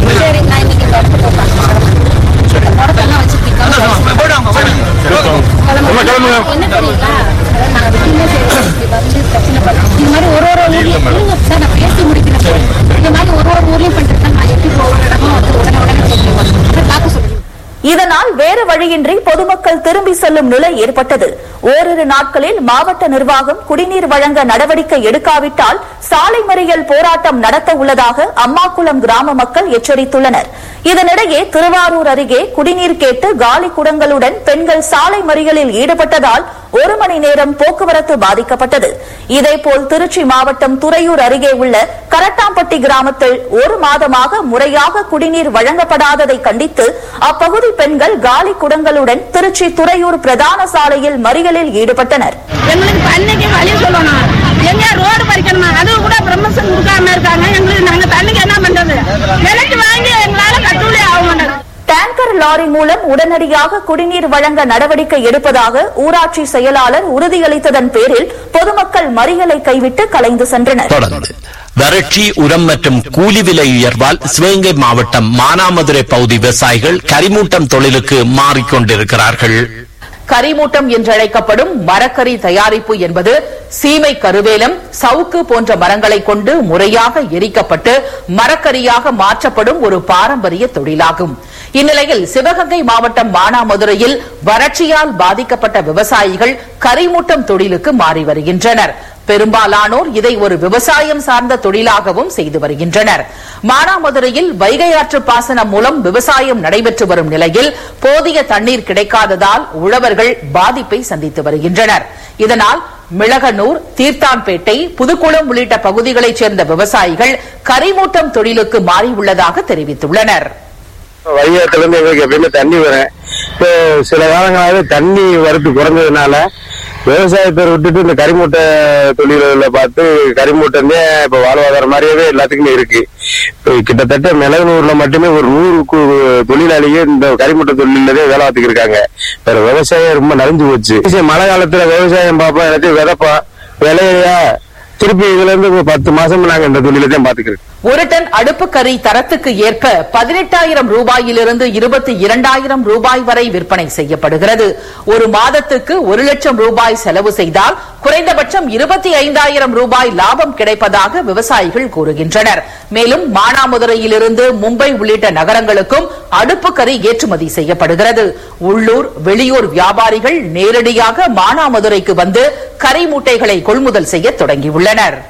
என்ன தெரியுங்களா நான் business எடுக்கிறதுக்கு வந்து பிரச்சனை பண்றேன். இது மாதிரி ஒரு ஒரு ஊர்லயும் இருங்க சார், நான் பேசி முடிக்கிறேன் சார். இது மாதிரி ஒரு ஒரு ஊர்லயும் பண்றேன் நான் எப்படி ஒவ்வொரு இடமா வந்து உடனே உடனே சொல்லுவேன் சார், பார்க்க சொல்லுங்க இதனால் வேறு வழியின்றி பொதுமக்கள் திரும்பி செல்லும் நிலை ஏற்பட்டது ஓரிரு நாட்களில் மாவட்ட நிர்வாகம் குடிநீர் வழங்க நடவடிக்கை எடுக்காவிட்டால் சாலை மறியல் போராட்டம் நடத்த உள்ளதாக அம்மாக்குளம் கிராம மக்கள் எச்சரித்துள்ளனர் இதனிடையே திருவாரூர் அருகே குடிநீர் கேட்டு காலி குடங்களுடன் பெண்கள் சாலை மறியலில் ஈடுபட்டதால் ஒரு மணி நேரம் போக்குவரத்து பாதிக்கப்பட்டது இதேபோல் திருச்சி மாவட்டம் துறையூர் அருகே உள்ள கரட்டாம்பட்டி கிராமத்தில் ஒரு மாதமாக முறையாக குடிநீர் வழங்கப்படாததை கண்டித்து அப்பகுதி பெண்கள் காலி குடங்களுடன் திருச்சி துறையூர் பிரதான சாலையில் மறியலில் ஈடுபட்டனர் எங்களுக்கு தண்ணிக்கு வழி சொல்லணும் எங்க ரோடு பறிக்கணுமா அது கூட பிரம்மசம் கொடுக்காம இருக்காங்க எங்களுக்கு நாங்க தண்ணிக்கு என்ன பண்றது விலைக்கு வாங்கி எங்களால கட்டுப்படி ஆக மாட்டேங்குது டேங்கர் லாரி மூலம் உடனடியாக குடிநீர் வழங்க நடவடிக்கை எடுப்பதாக ஊராட்சி செயலாளர் உறுதியளித்ததன் பேரில் பொதுமக்கள் மறியலை கைவிட்டு கலைந்து சென்றனர் தொடர்ந்து வறட்சி உரம் மற்றும் கூலி விலை உயர்வால் சிவகங்கை மாவட்டம் மானாமதுரை பகுதி விவசாயிகள் கரிமூட்டம் தொழிலுக்கு மாறிக்கொண்டிருக்கிறார்கள் கரிமூட்டம் என்றழைக்கப்படும் மரக்கறி தயாரிப்பு என்பது சீமை கருவேலம் சவுக்கு போன்ற மரங்களை கொண்டு முறையாக எரிக்கப்பட்டு மரக்கரியாக மாற்றப்படும் ஒரு பாரம்பரிய தொழிலாகும் இந்நிலையில் சிவகங்கை மாவட்டம் மானாமதுரையில் வறட்சியால் பாதிக்கப்பட்ட விவசாயிகள் கரிமூட்டம் தொழிலுக்கு மாறி வருகின்றனர் பெரும்பாலானோர் இதை ஒரு விவசாயம் சார்ந்த தொழிலாகவும் செய்து வருகின்றனர் மானாமதுரையில் வைகை ஆற்று பாசனம் மூலம் விவசாயம் நடைபெற்று வரும் நிலையில் போதிய தண்ணீர் கிடைக்காததால் உழவர்கள் பாதிப்பை சந்தித்து வருகின்றனர் இதனால் மிளகனூர் தீர்த்தான்பேட்டை புதுக்குளம் உள்ளிட்ட பகுதிகளைச் சேர்ந்த விவசாயிகள் கரிமூட்டம் தொழிலுக்கு மாறியுள்ளதாக தெரிவித்துள்ளனர் வைகாத்துல இருந்து எங்களுக்கு எப்பயுமே தண்ணி வரும் இப்போ சில காலங்களாகவே தண்ணி வரத்து குறைஞ்சதுனால விவசாயத்தை விட்டுட்டு இந்த கரிமூட்டை தொழில்களை பார்த்து கரிமூட்டமே இப்ப வாழ்வாதாரம் மாதிரியே எல்லாத்துக்குமே இருக்கு இப்போ கிட்டத்தட்ட மிளகுனூர்ல மட்டுமே ஒரு நூறு கு- தொழிலாளிகள் இந்த கரிமூட்டை தொழிலே வேலை பார்த்துக்கு இருக்காங்க வேற விவசாயம் ரொம்ப நலிஞ்சு போச்சு சரி, மழை காலத்துல விவசாயம் பார்ப்போம் எல்லாத்தையும் விதைப்போம் விளையா திருப்பி இதுல இருந்து ஒரு பத்து மாசம் நாங்க இந்த தொழிலை தான் பாத்துக்கிறோம் ஒரு டன் அடுப்பு கறி தரத்துக்கு ஏற்ப பதினெட்டாயிரம் ரூபாயிலிருந்து இருபத்தி இரண்டாயிரம் ரூபாய் வரை விற்பனை செய்யப்படுகிறது ஒரு மாதத்துக்கு ஒரு லட்சம் ரூபாய் செலவு செய்தால் குறைந்தபட்சம் இருபத்தி ஐந்தாயிரம் ரூபாய் லாபம் கிடைப்பதாக விவசாயிகள் கூறுகின்றனர் மேலும் மானாமதுரையிலிருந்து மும்பை உள்ளிட்ட நகரங்களுக்கும் அடுப்பு கறி ஏற்றுமதி செய்யப்படுகிறது உள்ளூர் வெளியூர் வியாபாரிகள் நேரடியாக மானாமதுரைக்கு வந்து கறி மூட்டைகளை கொள்முதல் செய்ய தொடங்கியுள்ளனர்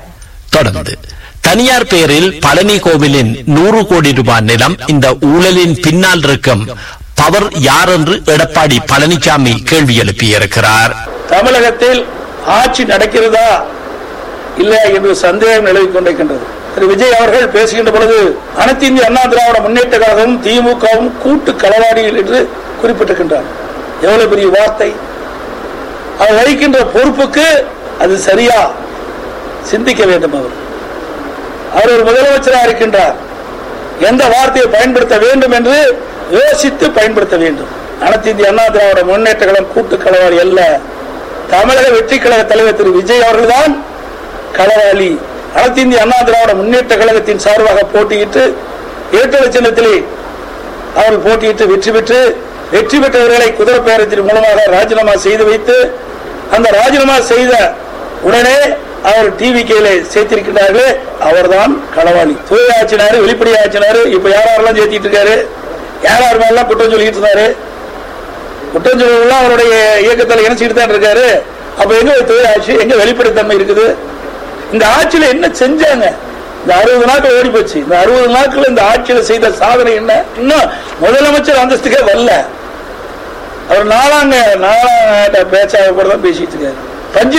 தொடர்ந்து தனியார் பெயரில் பழனி கோவிலின் நூறு கோடி ரூபாய் நிலம் இந்த ஊழலின் பின்னால் இருக்கும் பவர் யார் என்று எடப்பாடி பழனிசாமி கேள்வி எழுப்பியிருக்கிறார் தமிழகத்தில் ஆட்சி நடக்கிறதா இல்லையா என்று சந்தேகம் நிலவிக் கொண்டிருக்கின்றது திரு விஜய் அவர்கள் பேசுகின்ற பொழுது அனைத்து இந்திய அண்ணா திராவிட முன்னேற்ற கழகமும் திமுகவும் கூட்டு களவாடிகள் என்று குறிப்பிட்டிருக்கின்றார் எவ்வளவு பெரிய வார்த்தை அவர் வகிக்கின்ற பொறுப்புக்கு அது சரியா சிந்திக்க வேண்டும் அவர் அவர் ஒரு முதலமைச்சராக இருக்கின்றார் எந்த வார்த்தையை பயன்படுத்த வேண்டும் என்று யோசித்து பயன்படுத்த வேண்டும் அனைத்து இந்திய அண்ணா திராவிட முன்னேற்ற கழகம் கூட்டு களவாடி அல்ல தமிழக வெற்றி கழக தலைவர் திரு விஜய் அவர்கள்தான் களவாளி அனைத்து இந்திய அண்ணா திராவிட முன்னேற்ற கழகத்தின் சார்பாக போட்டியிட்டு இரட்டை சின்னத்திலே அவர்கள் போட்டியிட்டு வெற்றி பெற்று வெற்றி பெற்றவர்களை குதிரை பேரத்தின் மூலமாக ராஜினாமா செய்து வைத்து அந்த ராஜினாமா செய்த உடனே அவர் டிவி கேல சேர்த்திருக்கிறார்களே அவர்தான் களவாளி தூய ஆட்சினாரு வெளிப்படை ஆட்சினாரு இப்ப யாரெல்லாம் சேர்த்திட்டு இருக்காரு யார் யார் மேலாம் குற்றம் சொல்லிட்டு இருந்தாரு குற்றம் சொல்லலாம் அவருடைய இயக்கத்தில் இணைச்சிட்டு தான் இருக்காரு அப்ப எங்க தூய ஆட்சி எங்க வெளிப்படைத்தன்மை இருக்குது இந்த ஆட்சியில என்ன செஞ்சாங்க இந்த அறுபது நாட்கள் ஓடி போச்சு இந்த அறுபது நாட்கள் இந்த ஆட்சியில செய்த சாதனை என்ன இன்னும் முதலமைச்சர் அந்தஸ்துக்கே வரல அவர் நாலாங்க நாலாம் பேச்சாக கூட தான் பேசிட்டு இருக்காரு பஞ்சு